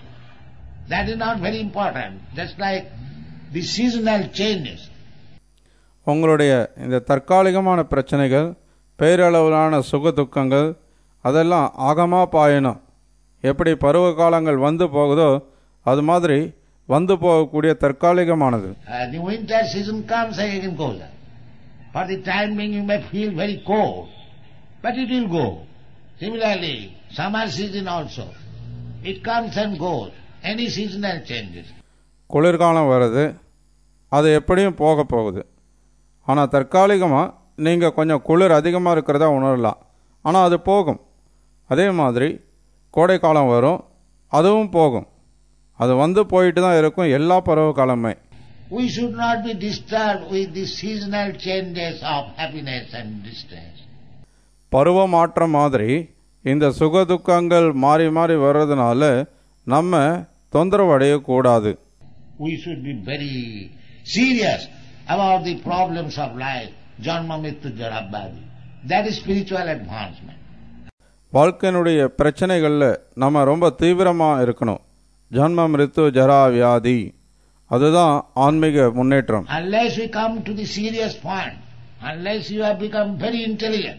That is not very important. Just like the seasonal changes. உங்களுடைய இந்த தற்காலிகமான பிரச்சனைகள் பேரளவிலான சுக துக்கங்கள் அதெல்லாம் ஆகமா பாயணும் எப்படி பருவ காலங்கள் வந்து போகுதோ அது மாதிரி வந்து போகக்கூடிய தற்காலிகமானது Uh, the winter season comes and again goes. For the time being you may feel very cold, but it will go. Similarly, summer season also. It comes and goes. Any seasonal changes. குளிர்காலம் வருது அது எப்படியும் போக போகுது ஆனால் தற்காலிகமாக நீங்கள் கொஞ்சம் குளிர் அதிகமாக இருக்கிறதா உணரலாம் ஆனால் அது போகும் அதே மாதிரி கோடைக்காலம் வரும் அதுவும் போகும் அது வந்து போயிட்டு தான் இருக்கும் எல்லா பருவ காலமே We should not be disturbed with the seasonal changes of happiness and distress. பருவ மாற்றம் மாதிரி இந்த சுக துக்கங்கள் மாறி மாறி வர்றதுனால நம்ம தொந்தரவு அடையக்கூடாது We should be very serious about the problems of life. Janma Mrityu Jarabhadi. That is spiritual advancement. வாழ்க்கையினுடைய பிரச்சனைகளில் நம்ம ரொம்ப தீவிரமாக இருக்கணும் ஜன்ம மிருத்து ஜரா வியாதி அதுதான் ஆன்மீக முன்னேற்றம் Unless we come to the serious point, unless you have become very intelligent,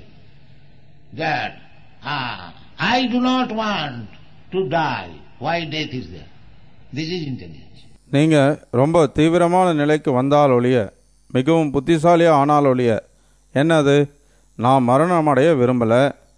that ah, I do not want to die. Why death is there? This is intelligence. நீங்கள் ரொம்ப தீவிரமான நிலைக்கு வந்தால் ஒழிய மிகவும் புத்திசாலியாக ஆனால் ஒழிய என்னது நான் மரணம் அடைய விரும்பலை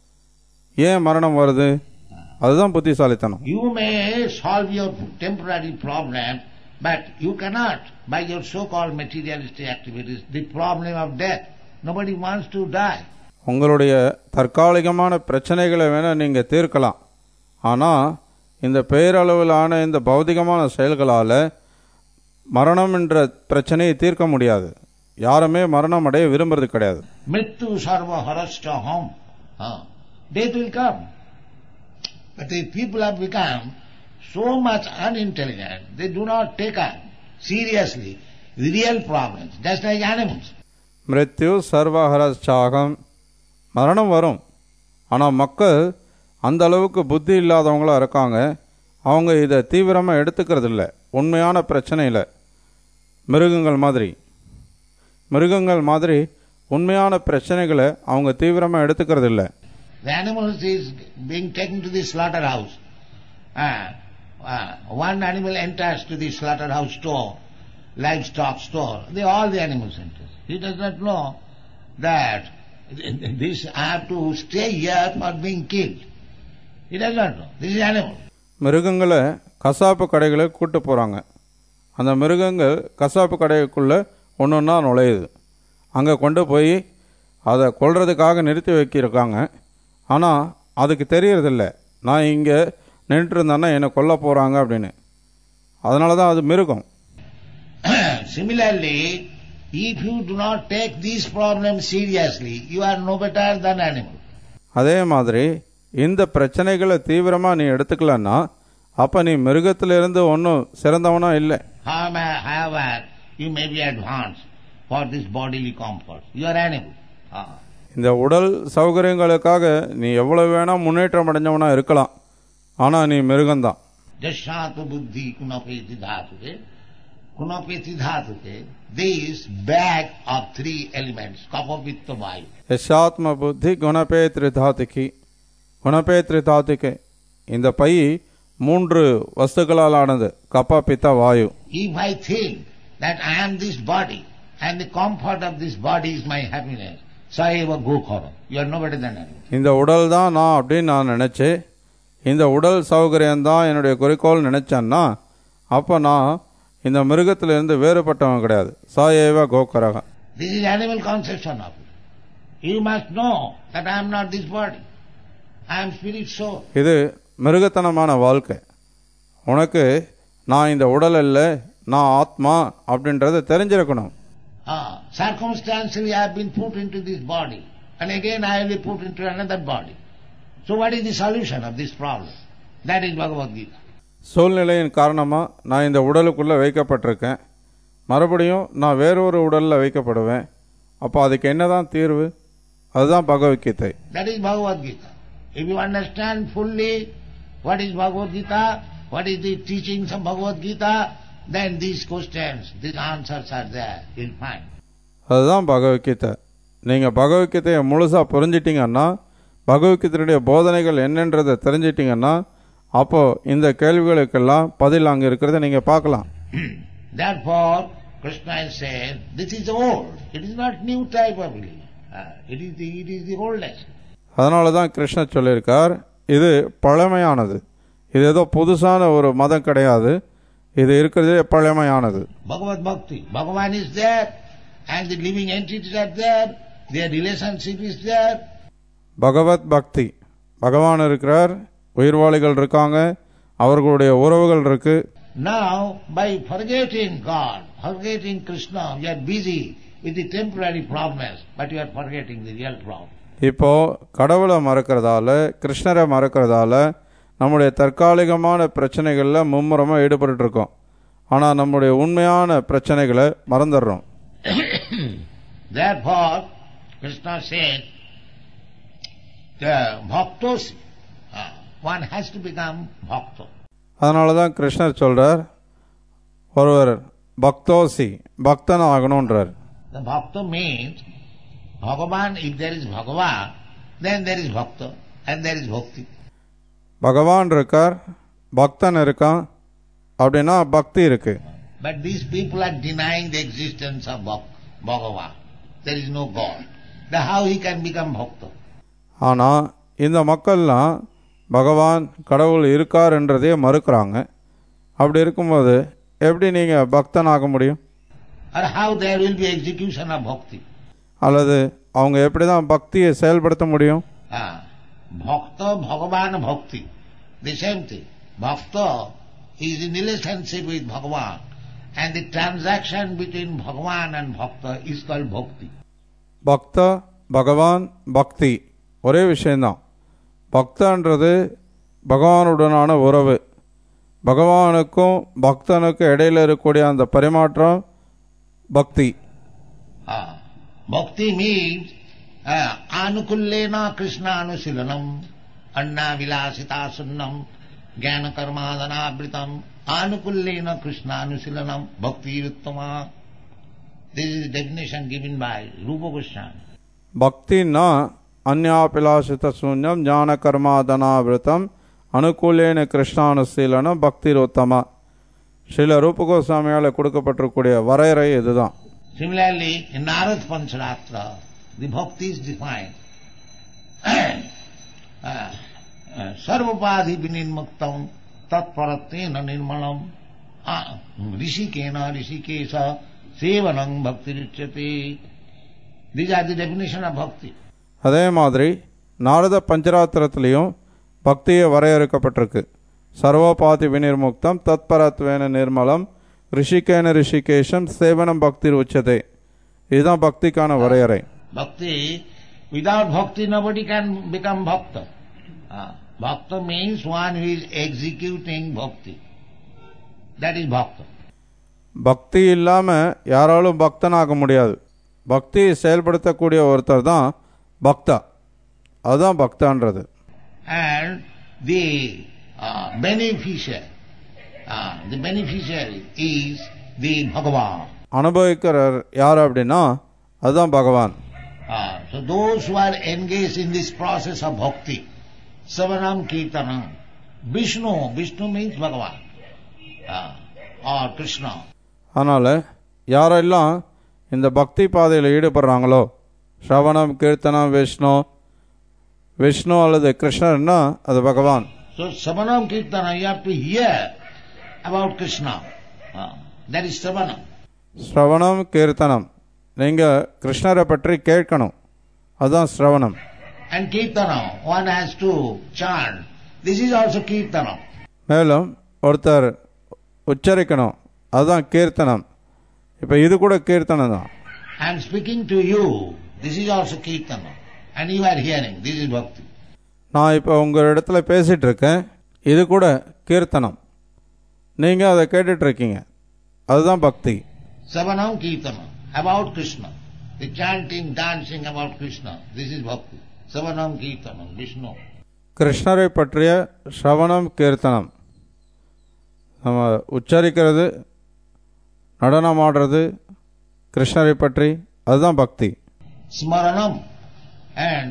ஏன் மரணம் வருது அதுதான் புத்திசாலித்தனம் You may solve your temporary problem, but you cannot, by your so-called materialistic activities, the problem of death. Nobody wants to die. உங்களுடைய தற்காலிகமான பிரச்சனைகளை வேணால் நீங்கள் தீர்க்கலாம் ஆனால் இந்த பேரளவிலான இந்த பௌதிகமான செயல்களால் மரணம் என்ற பிரச்சனையை தீர்க்க முடியாது யாருமே மரணம் அடைய விரும்புறது கிடையாது Mrityu sarva harashta hum. Ah, death will come. But if people have become so much unintelligent, they do not take up seriously the real problems, just like animals. மிருத்யு சர்வஹர சாகம் மரணம் வரும் ஆனால் மக்கள் அந்த அளவுக்கு புத்தி இல்லாதவங்களா இருக்காங்க அவங்க இதை தீவிரமாக எடுத்துக்கிறது இல்லை உண்மையான பிரச்சனையில் மிருகங்கள் மாதிரி மிருகங்கள் மாதிரி உண்மையான பிரச்சனைகளை அவங்க தீவிரமாக எடுத்துக்கிறது இல்லை The animals is being taken to the slaughterhouse. Ah, ah, one animal enters to the slaughterhouse store, livestock store. They all the animals enter. He does not know that this I have to stay here for being killed. He does not know. This is animal. மிருகங்களை கசாப்பு கடைகளுக்கு கூட்டு போகிறாங்க அந்த மிருகங்கள் கசாப்பு கடைக்குள்ளே ஒன்று ஒன்றா நுழையுது அங்கே கொண்டு போய் அதை கொல்றதுக்காக நிறுத்தி வைக்கிருக்காங்க ஆனால் அதுக்கு தெரியறதில்ல நான் இங்கே நின்றுட்டு இருந்தேன்னா என்னை கொல்ல போகிறாங்க அப்படின்னு அதனால தான் அது மிருகம் Similarly, if you do not take these problems seriously, you are no better than animal. அதே மாதிரி இந்த பிரச்சனைகளை தீவிரமாக நீ எடுத்துக்கலன்னா அப்போ நீ மிருகத்திலிருந்து ஒன்றும் சிறந்தவனா இல்லை However, however, you may be advanced for this bodily comfort. You are animal. Ah. இந்த உடல் சௌகரியங்களுக்காக நீ எவ்வளவு வேணா முன்னேற்றம் அடைஞ்சவனா இருக்கலாம் ஆனா நீ மிருகம்தான் Jasyata buddhi kunapeti dhatuke. Kunapeti dhatuke. This bag of three elements, kapha, pitta, vayu. யசாத்ம புத்தி குணபே திரிதாதிகி குணபே திரிதாதிகி இந்த பை மூன்று வஸ்துக்களால் ஆனது கப்பா பித்தா வாயு If I think that I am this body and the comfort of this body is my happiness, saeva gokhara. You are no better than animal. இந்த உடல் தான் நான் அப்படின்னு நான் நினைச்சு இந்த உடல் சௌகரியம்தான் என்னுடைய குறிக்கோள் நினைச்சேன்னா அப்போ நான் இந்த மிருகத்திலிருந்து வேறுபட்டவன் கிடையாது சாயேவ கோக்கரக This is animal conception of it. You must know that I am not this body. I am spirit soul. இது மிருகத்தனமான வாழ்க்கை உனக்கு நான் இந்த உடல் இல்லை நான் ஆத்மா அப்படின்றத தெரிஞ்சிருக்கணும் Ah, circumstantially I have been put into this body and again I will be put into another body. So what is the solution of this problem? That is Bhagavad Gita. சூழ்நிலையின் காரணமாக நான் இந்த உடலுக்குள்ளே வைக்கப்பட்டிருக்கேன் மறுபடியும் நான் வேறொரு உடலில் வைக்கப்படுவேன் அப்போ அதுக்கு என்னதான் தீர்வு அதுதான் Bhagavad Gita That is Bhagavad Gita. If you understand fully what is Bhagavad Gita, what is the teachings of Bhagavad Gita, then these questions, these answers are there. You'll find. அதுதான் பகவத்கீதை நீங்கள் பகவத்கீதையை முழுசாக புரிஞ்சிட்டிங்கன்னா பகவத்கீதையுடைய போதனைகள் என்னன்றதை தெரிஞ்சிட்டிங்கன்னா அப்போது இந்த கேள்விகளுக்கெல்லாம் பதில் அங்கே இருக்கிறத நீங்கள் பார்க்கலாம் Therefore, Krishna has said, this is old. It is not new type of religion. Ah, it is the it is the oldest. அதனால தான் கிருஷ்ணர் சொல்லியிருக்கார் இது பழமையானது இது ஏதோ புதுசான ஒரு மதம் கிடையாது இது இருக்கிறதே பழமையானது Bhagavad Bhakti. Bhagavan is there and the living entities are there. Their relationship is there. பகவத் பக்தி பகவான் இருக்கிறார் உயிர்வாளிகள் இருக்காங்க அவர்களுடைய உறவுகள் இருக்கு Now, by forgetting God, forgetting Krishna, you are busy with the temporary problems, but you are forgetting the real problem. இப்போ கடவுளை மறக்கிறதால கிருஷ்ணரை மறக்கிறதால நம்முடைய தற்காலிகமான பிரச்சனைகளில் மும்முரமாக ஈடுபட்டு இருக்கோம் ஆனால் நம்முடைய உண்மையான பிரச்சனைகளை மறந்துடுறோம் Therefore, Krishna said, the bhaktosi, ah, one has to become bhakta. அதனால தான் கிருஷ்ணர் சொல்றார் ஒருவர் பக்தோசி பக்தன் ஆகணுன்றார் The bhakta means Bhagavan, if there is Bhagavan, then there is bhakta and there is bhakti. பகவான் இருக்கார் பக்தன் இருக்கான் அப்படின்னா பக்தி இருக்கு But these people are denying the existence of Bhak- Bhagavan. There is no God. Then how he can become bhakta? ஆனால் இந்த மக்கள்லாம் பகவான் கடவுள் இருக்காருன்றதையே மறுக்கிறாங்க அப்படி இருக்கும்போது எப்படி நீங்கள் பக்தன் ஆக முடியும் Or how there will be execution of bhakti? அல்லது அவங்க எப்படி தான் பக்தியை செயல்படுத்த முடியும் Ah, Bhakta, Bhagavan, Bhakti. The same thing. Bhakta is in relationship with Bhagavan And the transaction between Bhagavan and Bhakta is called bhakti. பக்த பகவான் பக்தி ஒரே விஷயம்தான் பக்தன்றது பகவானுடனான உறவு பகவானுக்கும் பக்தனுக்கும் இடையில இருக்கக்கூடிய அந்த பரிமாற்றம் பக்தி Ah, bhakti means uh, anukullena krishna anusilanam anna vilasita sunnam jnana karmadana abritam anukullena krishna anusilanam bhakti uttama this is the definition given by Rupa Goswami. பக்தின்னா அந்யாபிலாஷித சூன்யம் ஞான கர்மாதனாவிரதம் அனுகூலேன கிருஷ்ணானுசீலனம் பக்திரோத்தமா ஸ்ரீல ரூபகோஸ்வாமியால் கொடுக்கப்பட்டிருக்கூடிய வரையறை இதுதான் Similarly, in Narad Pancharatra, the bhakti is defined. uh, uh, Sarvapadhi vinirmuktam tatparatena nirmalam ah, rishikena rishikesa sevanam bhakti richyate. These are the definition of bhakti. அதே மாதிரி நாரத பஞ்சராத்திரத்திலையும் பக்தியை வரையறுக்கப்பட்டிருக்கு சர்வோபாதி வினிர்முக்தம் தத்பரத்வேன நிர்மலம் ரிஷிகேன ரிஷிகேஷம் சேவனம் பக்தி உச்சதே இதுதான் பக்திக்கான வரையறை Bhakti, without bhakti nobody can become bhakta. Ah, bhakta means one who is executing bhakti. That is bhakta. பக்தி இல்லாம யாராலும் பக்தனாக முடியாது பக்தியை செயல்படுத்தக்கூடிய ஒருத்தர் தான் பக்தா அதுதான் பக்தான்றது and the uh, beneficiary, uh, the beneficiary is the Bhagavan. அனுபவிக்கிறவர் யார் அப்படின்னா அதுதான் பகவான் Uh, so those who are engaged in this process of bhakti, Savanam Kirtanam, Vishnu, Vishnu means Bhagavan, uh, or Krishna. அதனால் யாரெல்லாம் இந்த பக்தி பாதையில் ஈடுபடுறாங்களோ ஸ்ரவணம் கீர்த்தனம் விஷ்ணு விஷ்ணு அல்லது கிருஷ்ணர்னா அது பகவான் So Savanam Kirtana, you have to hear about Krishna. Uh, that is Savanam. ஸ்ரவணம் கீர்த்தனம் நீங்கள் கிருஷ்ணரை பற்றி கேட்கணும் அதுதான் ஸ்ரவணம் And Kirtana, one has to chant. This is also Kirtana. மேலும் ஒருத்தர் உச்சரிக்கணும் அதுதான் கீர்த்தனம் இப்போ இது கூட கீர்த்தனம் தான் I am speaking to you. This is also Kirtana. And you are hearing. This is Bhakti. நான் இப்போ உங்கள் இடத்துல பேசிகிட்டு இருக்கேன் இது கூட கீர்த்தனம் நீங்கள் அதை கேட்டுட்டு இருக்கீங்க அதுதான் பக்தி Savanam Kirtana. About Krishna. The chanting, dancing about Krishna. This is Bhakti. Savanam Kirtana. Vishnu. கிருஷ்ணரை பற்றிய ஸ்ரவணம் கீர்த்தனம் நம்ம உச்சரிக்கிறது நடனம் ஆடுறது கிருஷ்ணரை பற்றி அதுதான் பக்தி Smaranam. And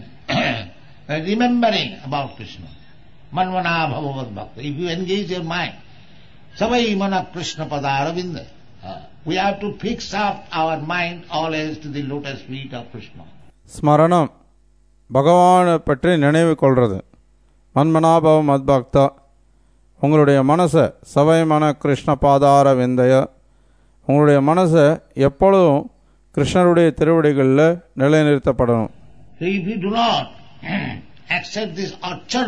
remembering about Krishna. Manvana bhagavad bhakti. If you engage your mind, savai mana Krishna padaravinda. Uh, we have to fix up our mind always to the lotus feet of Krishna. ஸ்மரணம் பகவானை பற்றி நினைவு கொள்வது மன்மனாபவம் மத்பக்தா உங்களுடைய மனசை சபைமன கிருஷ்ண பாதார விந்தய உங்களுடைய மனசை எப்பொழுதும் கிருஷ்ணருடைய திருவடிகளில் நிலைநிறுத்தப்படணும் So if you do not accept this archan,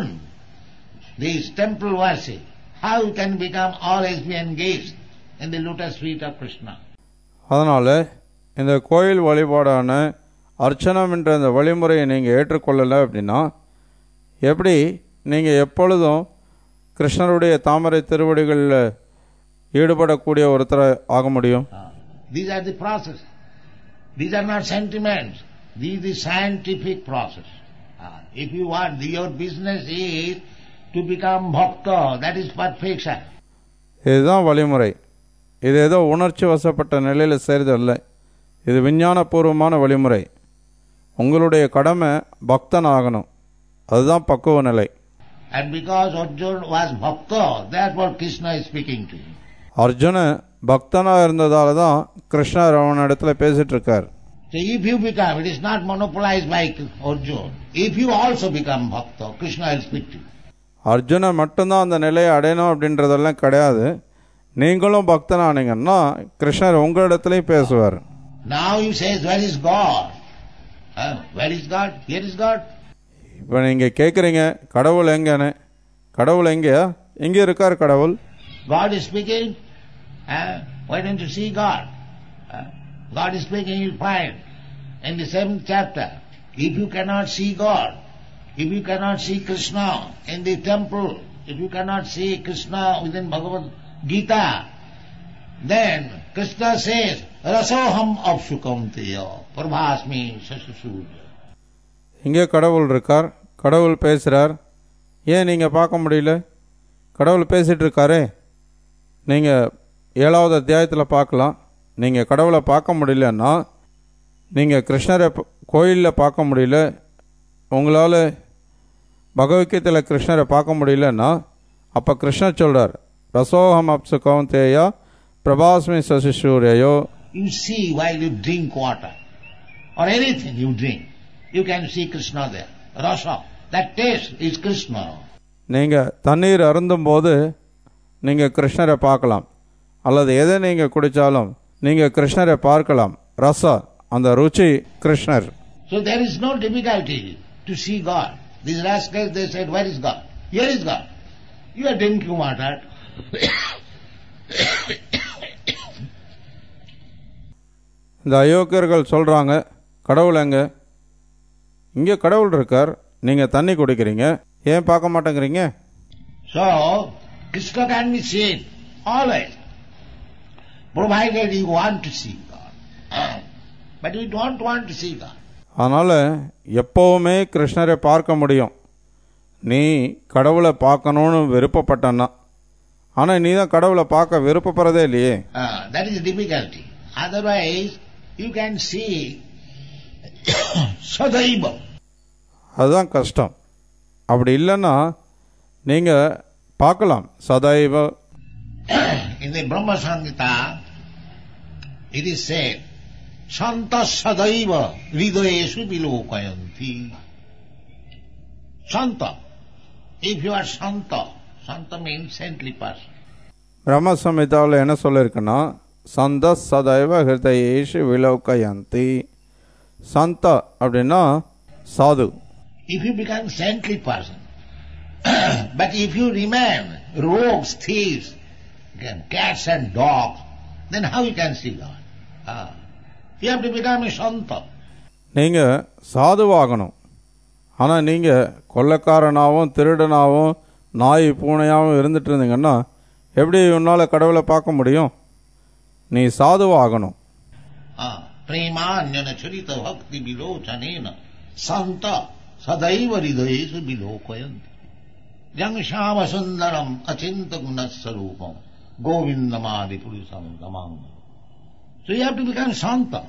this temple worship, how you can become always be engaged in the lotus feet of Krishna? அதனால் இந்த கோயில் வழிபாடான அர்ச்சனம் என்ற இந்த வழிமுறையை நீங்கள் ஏற்றுக்கொள்ளலை அப்படின்னா எப்படி நீங்கள் எப்பொழுதும் கிருஷ்ணருடைய தாமரை திருவடிகளில் ஈடுபடக்கூடிய ஒருத்தரை ஆக முடியும் Ah, these are the process. These are not sentiments. This is the scientific process. Ah, if you want, your business is to become bhakta, that is perfection. இதுதான் வழிமுறை இது ஏதோ உணர்ச்சி வசப்பட்ட நிலையில் செய்கிறதல்ல இது விஞ்ஞானபூர்வமான வழிமுறை உங்களுடைய கடமை பக்தன் ஆகணும் அதுதான் பக்குவ நிலை And because Arjuna was bhakta, therefore Krishna is speaking to him. Arjuna பக்தனாக இருந்ததால தான் கிருஷ்ணர் அவன் இடத்துல பேசிட்டு இருக்கார் So if you become, it is not monopolized by Arjuna. If you also become bhakta, Krishna will speak to you. Arjuna மட்டும்தான் அந்த நிலையை அடையணும் அப்படின்றதெல்லாம் கிடையாது நீங்களும் பக்தனானீங்கன்னா கிருஷ்ணர் உங்களிடத்துலையும் பேசுவார் Now he says, where is God? Huh? where is God? Here is God. இப்போ நீங்கள் கேட்குறீங்க கடவுள் எங்கன்னு கடவுள் எங்கேயா எங்கே இருக்கார் கடவுள் God is speaking. huh? Why don't you see God? Uh, God is speaking, you find in the seventh chapter. If you cannot see God, if you cannot see Krishna in the temple, if you cannot see Krishna within Bhagavad Gita, then Krishna says, Rasoham apsukam teya, prabhasmi sasasuja. இங்கே கடவுள் இருக்கார் கடவுள் பேசுகிறார் ஏன் நீங்கள் பார்க்க முடியல கடவுள் பேசிகிட்டு இருக்காரே நீங்கள் ஏழாவது அத்தியாயத்தில் பார்க்கலாம் நீங்கள் கடவுளை பார்க்க முடியலன்னா நீங்கள் கிருஷ்ணரை ப- கோயிலில் பார்க்க முடியல உங்களால் பகவத்கீதையில் கிருஷ்ணரை பார்க்க முடியலன்னா அப்போ கிருஷ்ணர் சொல்கிறார் ரசோகம் அப்சு கௌந்தேயா பிரபாஸ்மி சசிசூரியோ You see while you drink water or anything you drink, you can see Krishna there. Rasa. That taste is Krishna. நீங்கள் தண்ணீர் அருந்தும்போது நீங்கள் கிருஷ்ணரை பார்க்கலாம் அல்லது எதை நீங்கள் குடித்தாலும் நீங்கள் கிருஷ்ணரை பார்க்கலாம் ரசா அந்த ருச்சி கிருஷ்ணர் So there is no difficulty to see God. These rascals they said, Where is God? Here is God. You are drinking water. இந்த அயோக்கியர்கள் சொல்கிறாங்க கடவுள் எங்க இங்கே கடவுள் இருக்கார் நீங்கள் தண்ணி குடிக்கிறீங்க ஏன் பார்க்க மாட்டேங்கிறீங்க So Krishna can be seen always. Provided you want to see God. But you don't want to see God. அதனால் எப்போவுமே கிருஷ்ணரை பார்க்க முடியும் நீ கடவுளை பார்க்கணுன்னு விருப்பப்பட்டன்னா ஆனால் நீ தான் கடவுளை பார்க்க விருப்பப்படுறதே இல்லையே Ah, that is the difficulty. Otherwise, you can see Sadaiva. அதுதான் கஷ்டம் அப்படி இல்லைன்னா நீங்கள் பார்க்கலாம் சதைவ In the Brahma Samhita, it is said, Santa Sadaiva Hridayesu Vilokayanti. Santa. If you are Santa, Santa means saintly person. பிரம்ம சமிதாவில் என்ன சொல்லியிருக்குன்னா சந்த சதைவ ஹிருதயேஷு விலோகயந்தி சந்தா அப்படின்னா சாது If you become saintly person, but if you remain rogues, thieves, again, cats and dogs, then how you can see God? Ah. You have to become a Santa. நீங்கள் சாதுவாகணும் ஆனால் நீங்கள் கொள்ளைக்காரனாகவும் திருடனாகவும் நாய் பூனையாகவும் இருந்துட்டு இருந்தீங்கன்னா எப்படி உன்னால் கடவுளை பார்க்க முடியும் நீ சாதுவாகணும் Ah, Premanyana charita bhakti vilochanena santa sadaiva hridayesu vilokayanti. Jang shama sundaram achinta gunasarupam govindamadi purusam tamam. So you have to become santa.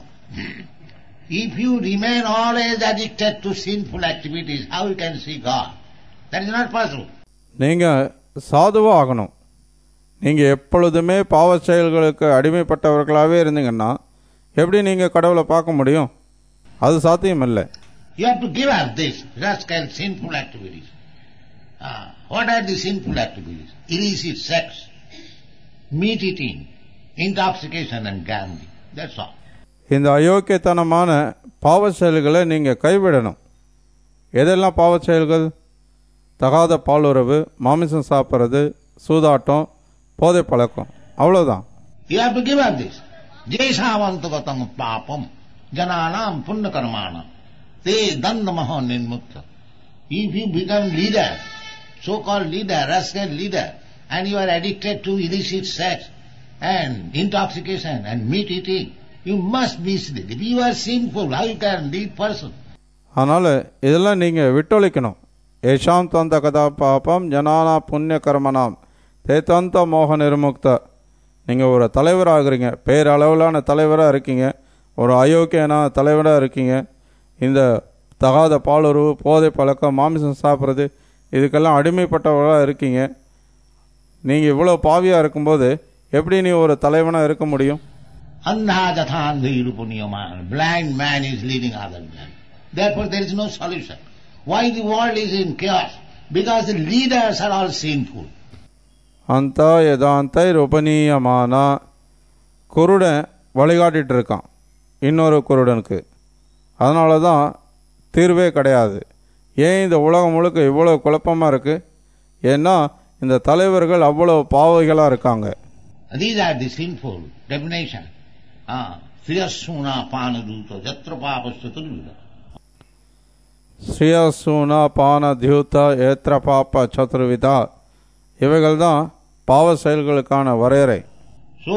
If you remain always addicted to sinful activities, how you can see God? That is not possible. நீங்கள் சாதுவாகணும் நீங்கள் எப்பொழுதுமே பாவ செயல்களுக்கு அடிமைப்பட்டவர்களாகவே இருந்தீங்கன்னா எப்படி நீங்கள் கடவுளை பார்க்க முடியும் அது சாத்தியம் இல்லை You have to give up this rascal sinful activities. Ah, what are the sinful activities? Illicit sex, meat eating, intoxication and gambling. That's all. இந்த அயோக்கியத்தனமான பாவ செயல்களை நீங்கள் கைவிடணும் எதெல்லாம் பாவ செயல்கள் தகாத பாலுறவு மாமிசம் சாப்பிட்றது சூதாட்டம் போதை பழக்கம் அவ்வளோதான் You have to give up this. Jeshavantagatam papam jananam punya karmanam te dandamaha nirmukta. If you become leader, so-called leader, rascal leader, and you are addicted to illicit sex and intoxication and meat eating, you must be sleep. If you are sinful, how you can lead person? அதனால் இதெல்லாம் நீங்கள் விட்டொழிக்கணும் ஏஷாம் தந்த கதா பாபம் ஜனானா புண்ணிய கர்மனாம் தேத்தந்த மோக நிர்முக்த நீங்கள் ஒரு தலைவராகிறீங்க பேரளவிலான தலைவராக இருக்கீங்க ஒரு அயோக்கியனான தலைவராக இருக்கீங்க இந்த தகாத பாலுறவு போதை பழக்கம் மாமிசம் சாப்பிட்றது இதுக்கெல்லாம் அடிமைப்பட்டவர்களாக இருக்கீங்க நீங்கள் இவ்வளோ பாவியாக இருக்கும்போது எப்படி நீ ஒரு தலைவனாக இருக்க முடியும் Andha jathandhirupunyaman. Blind man is leading other man. Therefore there is no solution. Why the world is in chaos? Because the leaders are all sinful. அந்த யதாந்தை உபநீயமானா குருடன் வழிகாட்டிட்டு இருக்கான் இன்னொரு குருடனுக்கு அதனால தான் தீர்வே கிடையாது ஏன் இந்த உலகம் முழுக்க இவ்வளோ குழப்பமாக இருக்குது ஏன்னா இந்த தலைவர்கள் அவ்வளோ பாவைகளாக இருக்காங்க These are the sinful definition. Ah, Sriyasuna panaduta jatra papasya turvida. ஸ்ரீயசூனா பான தியூதா ஏத்திர பாப்ப சதுர்விதா இவைகள் தான் பாவ செயல்களுக்கான வரையறை So,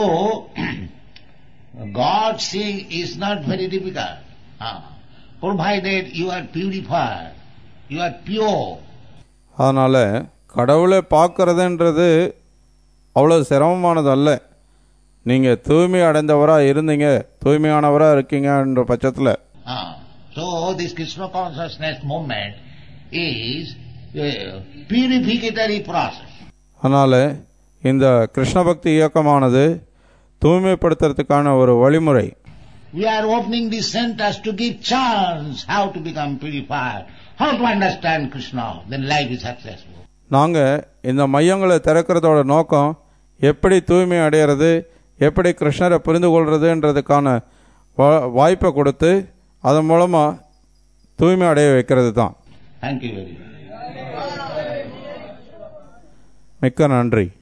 God seeing is not very difficult. Ah, provided you are purified, you are pure. அதனால் கடவுளை பார்க்கறதுன்றது அவ்வளோ சிரமமானது அல்ல நீங்கள் தூய்மை அடைந்தவராக இருந்தீங்க தூய்மையானவராக இருக்கீங்கன்ற பட்சத்தில் Ah, so this Krishna consciousness movement is a purificatory process. அதனால் இந்த கிருஷ்ண பக்தி இயக்கமானது தூய்மைப்படுத்துறதுக்கான ஒரு வழிமுறை We are opening these centers to give chance how to become purified, how to understand Krishna, then life is successful. நாங்கள் இந்த மையங்களை திறக்கிறதோட நோக்கம் எப்படி தூய்மை அடையிறது எப்படி கிருஷ்ணரை புரிந்து கொள்றதுன்றதுக்கான வா- வாய்ப்பை கொடுத்து அதன் மூலமாக தூய்மை அடைய வைக்கிறது தான் Thank you very much. மிக்க நன்றி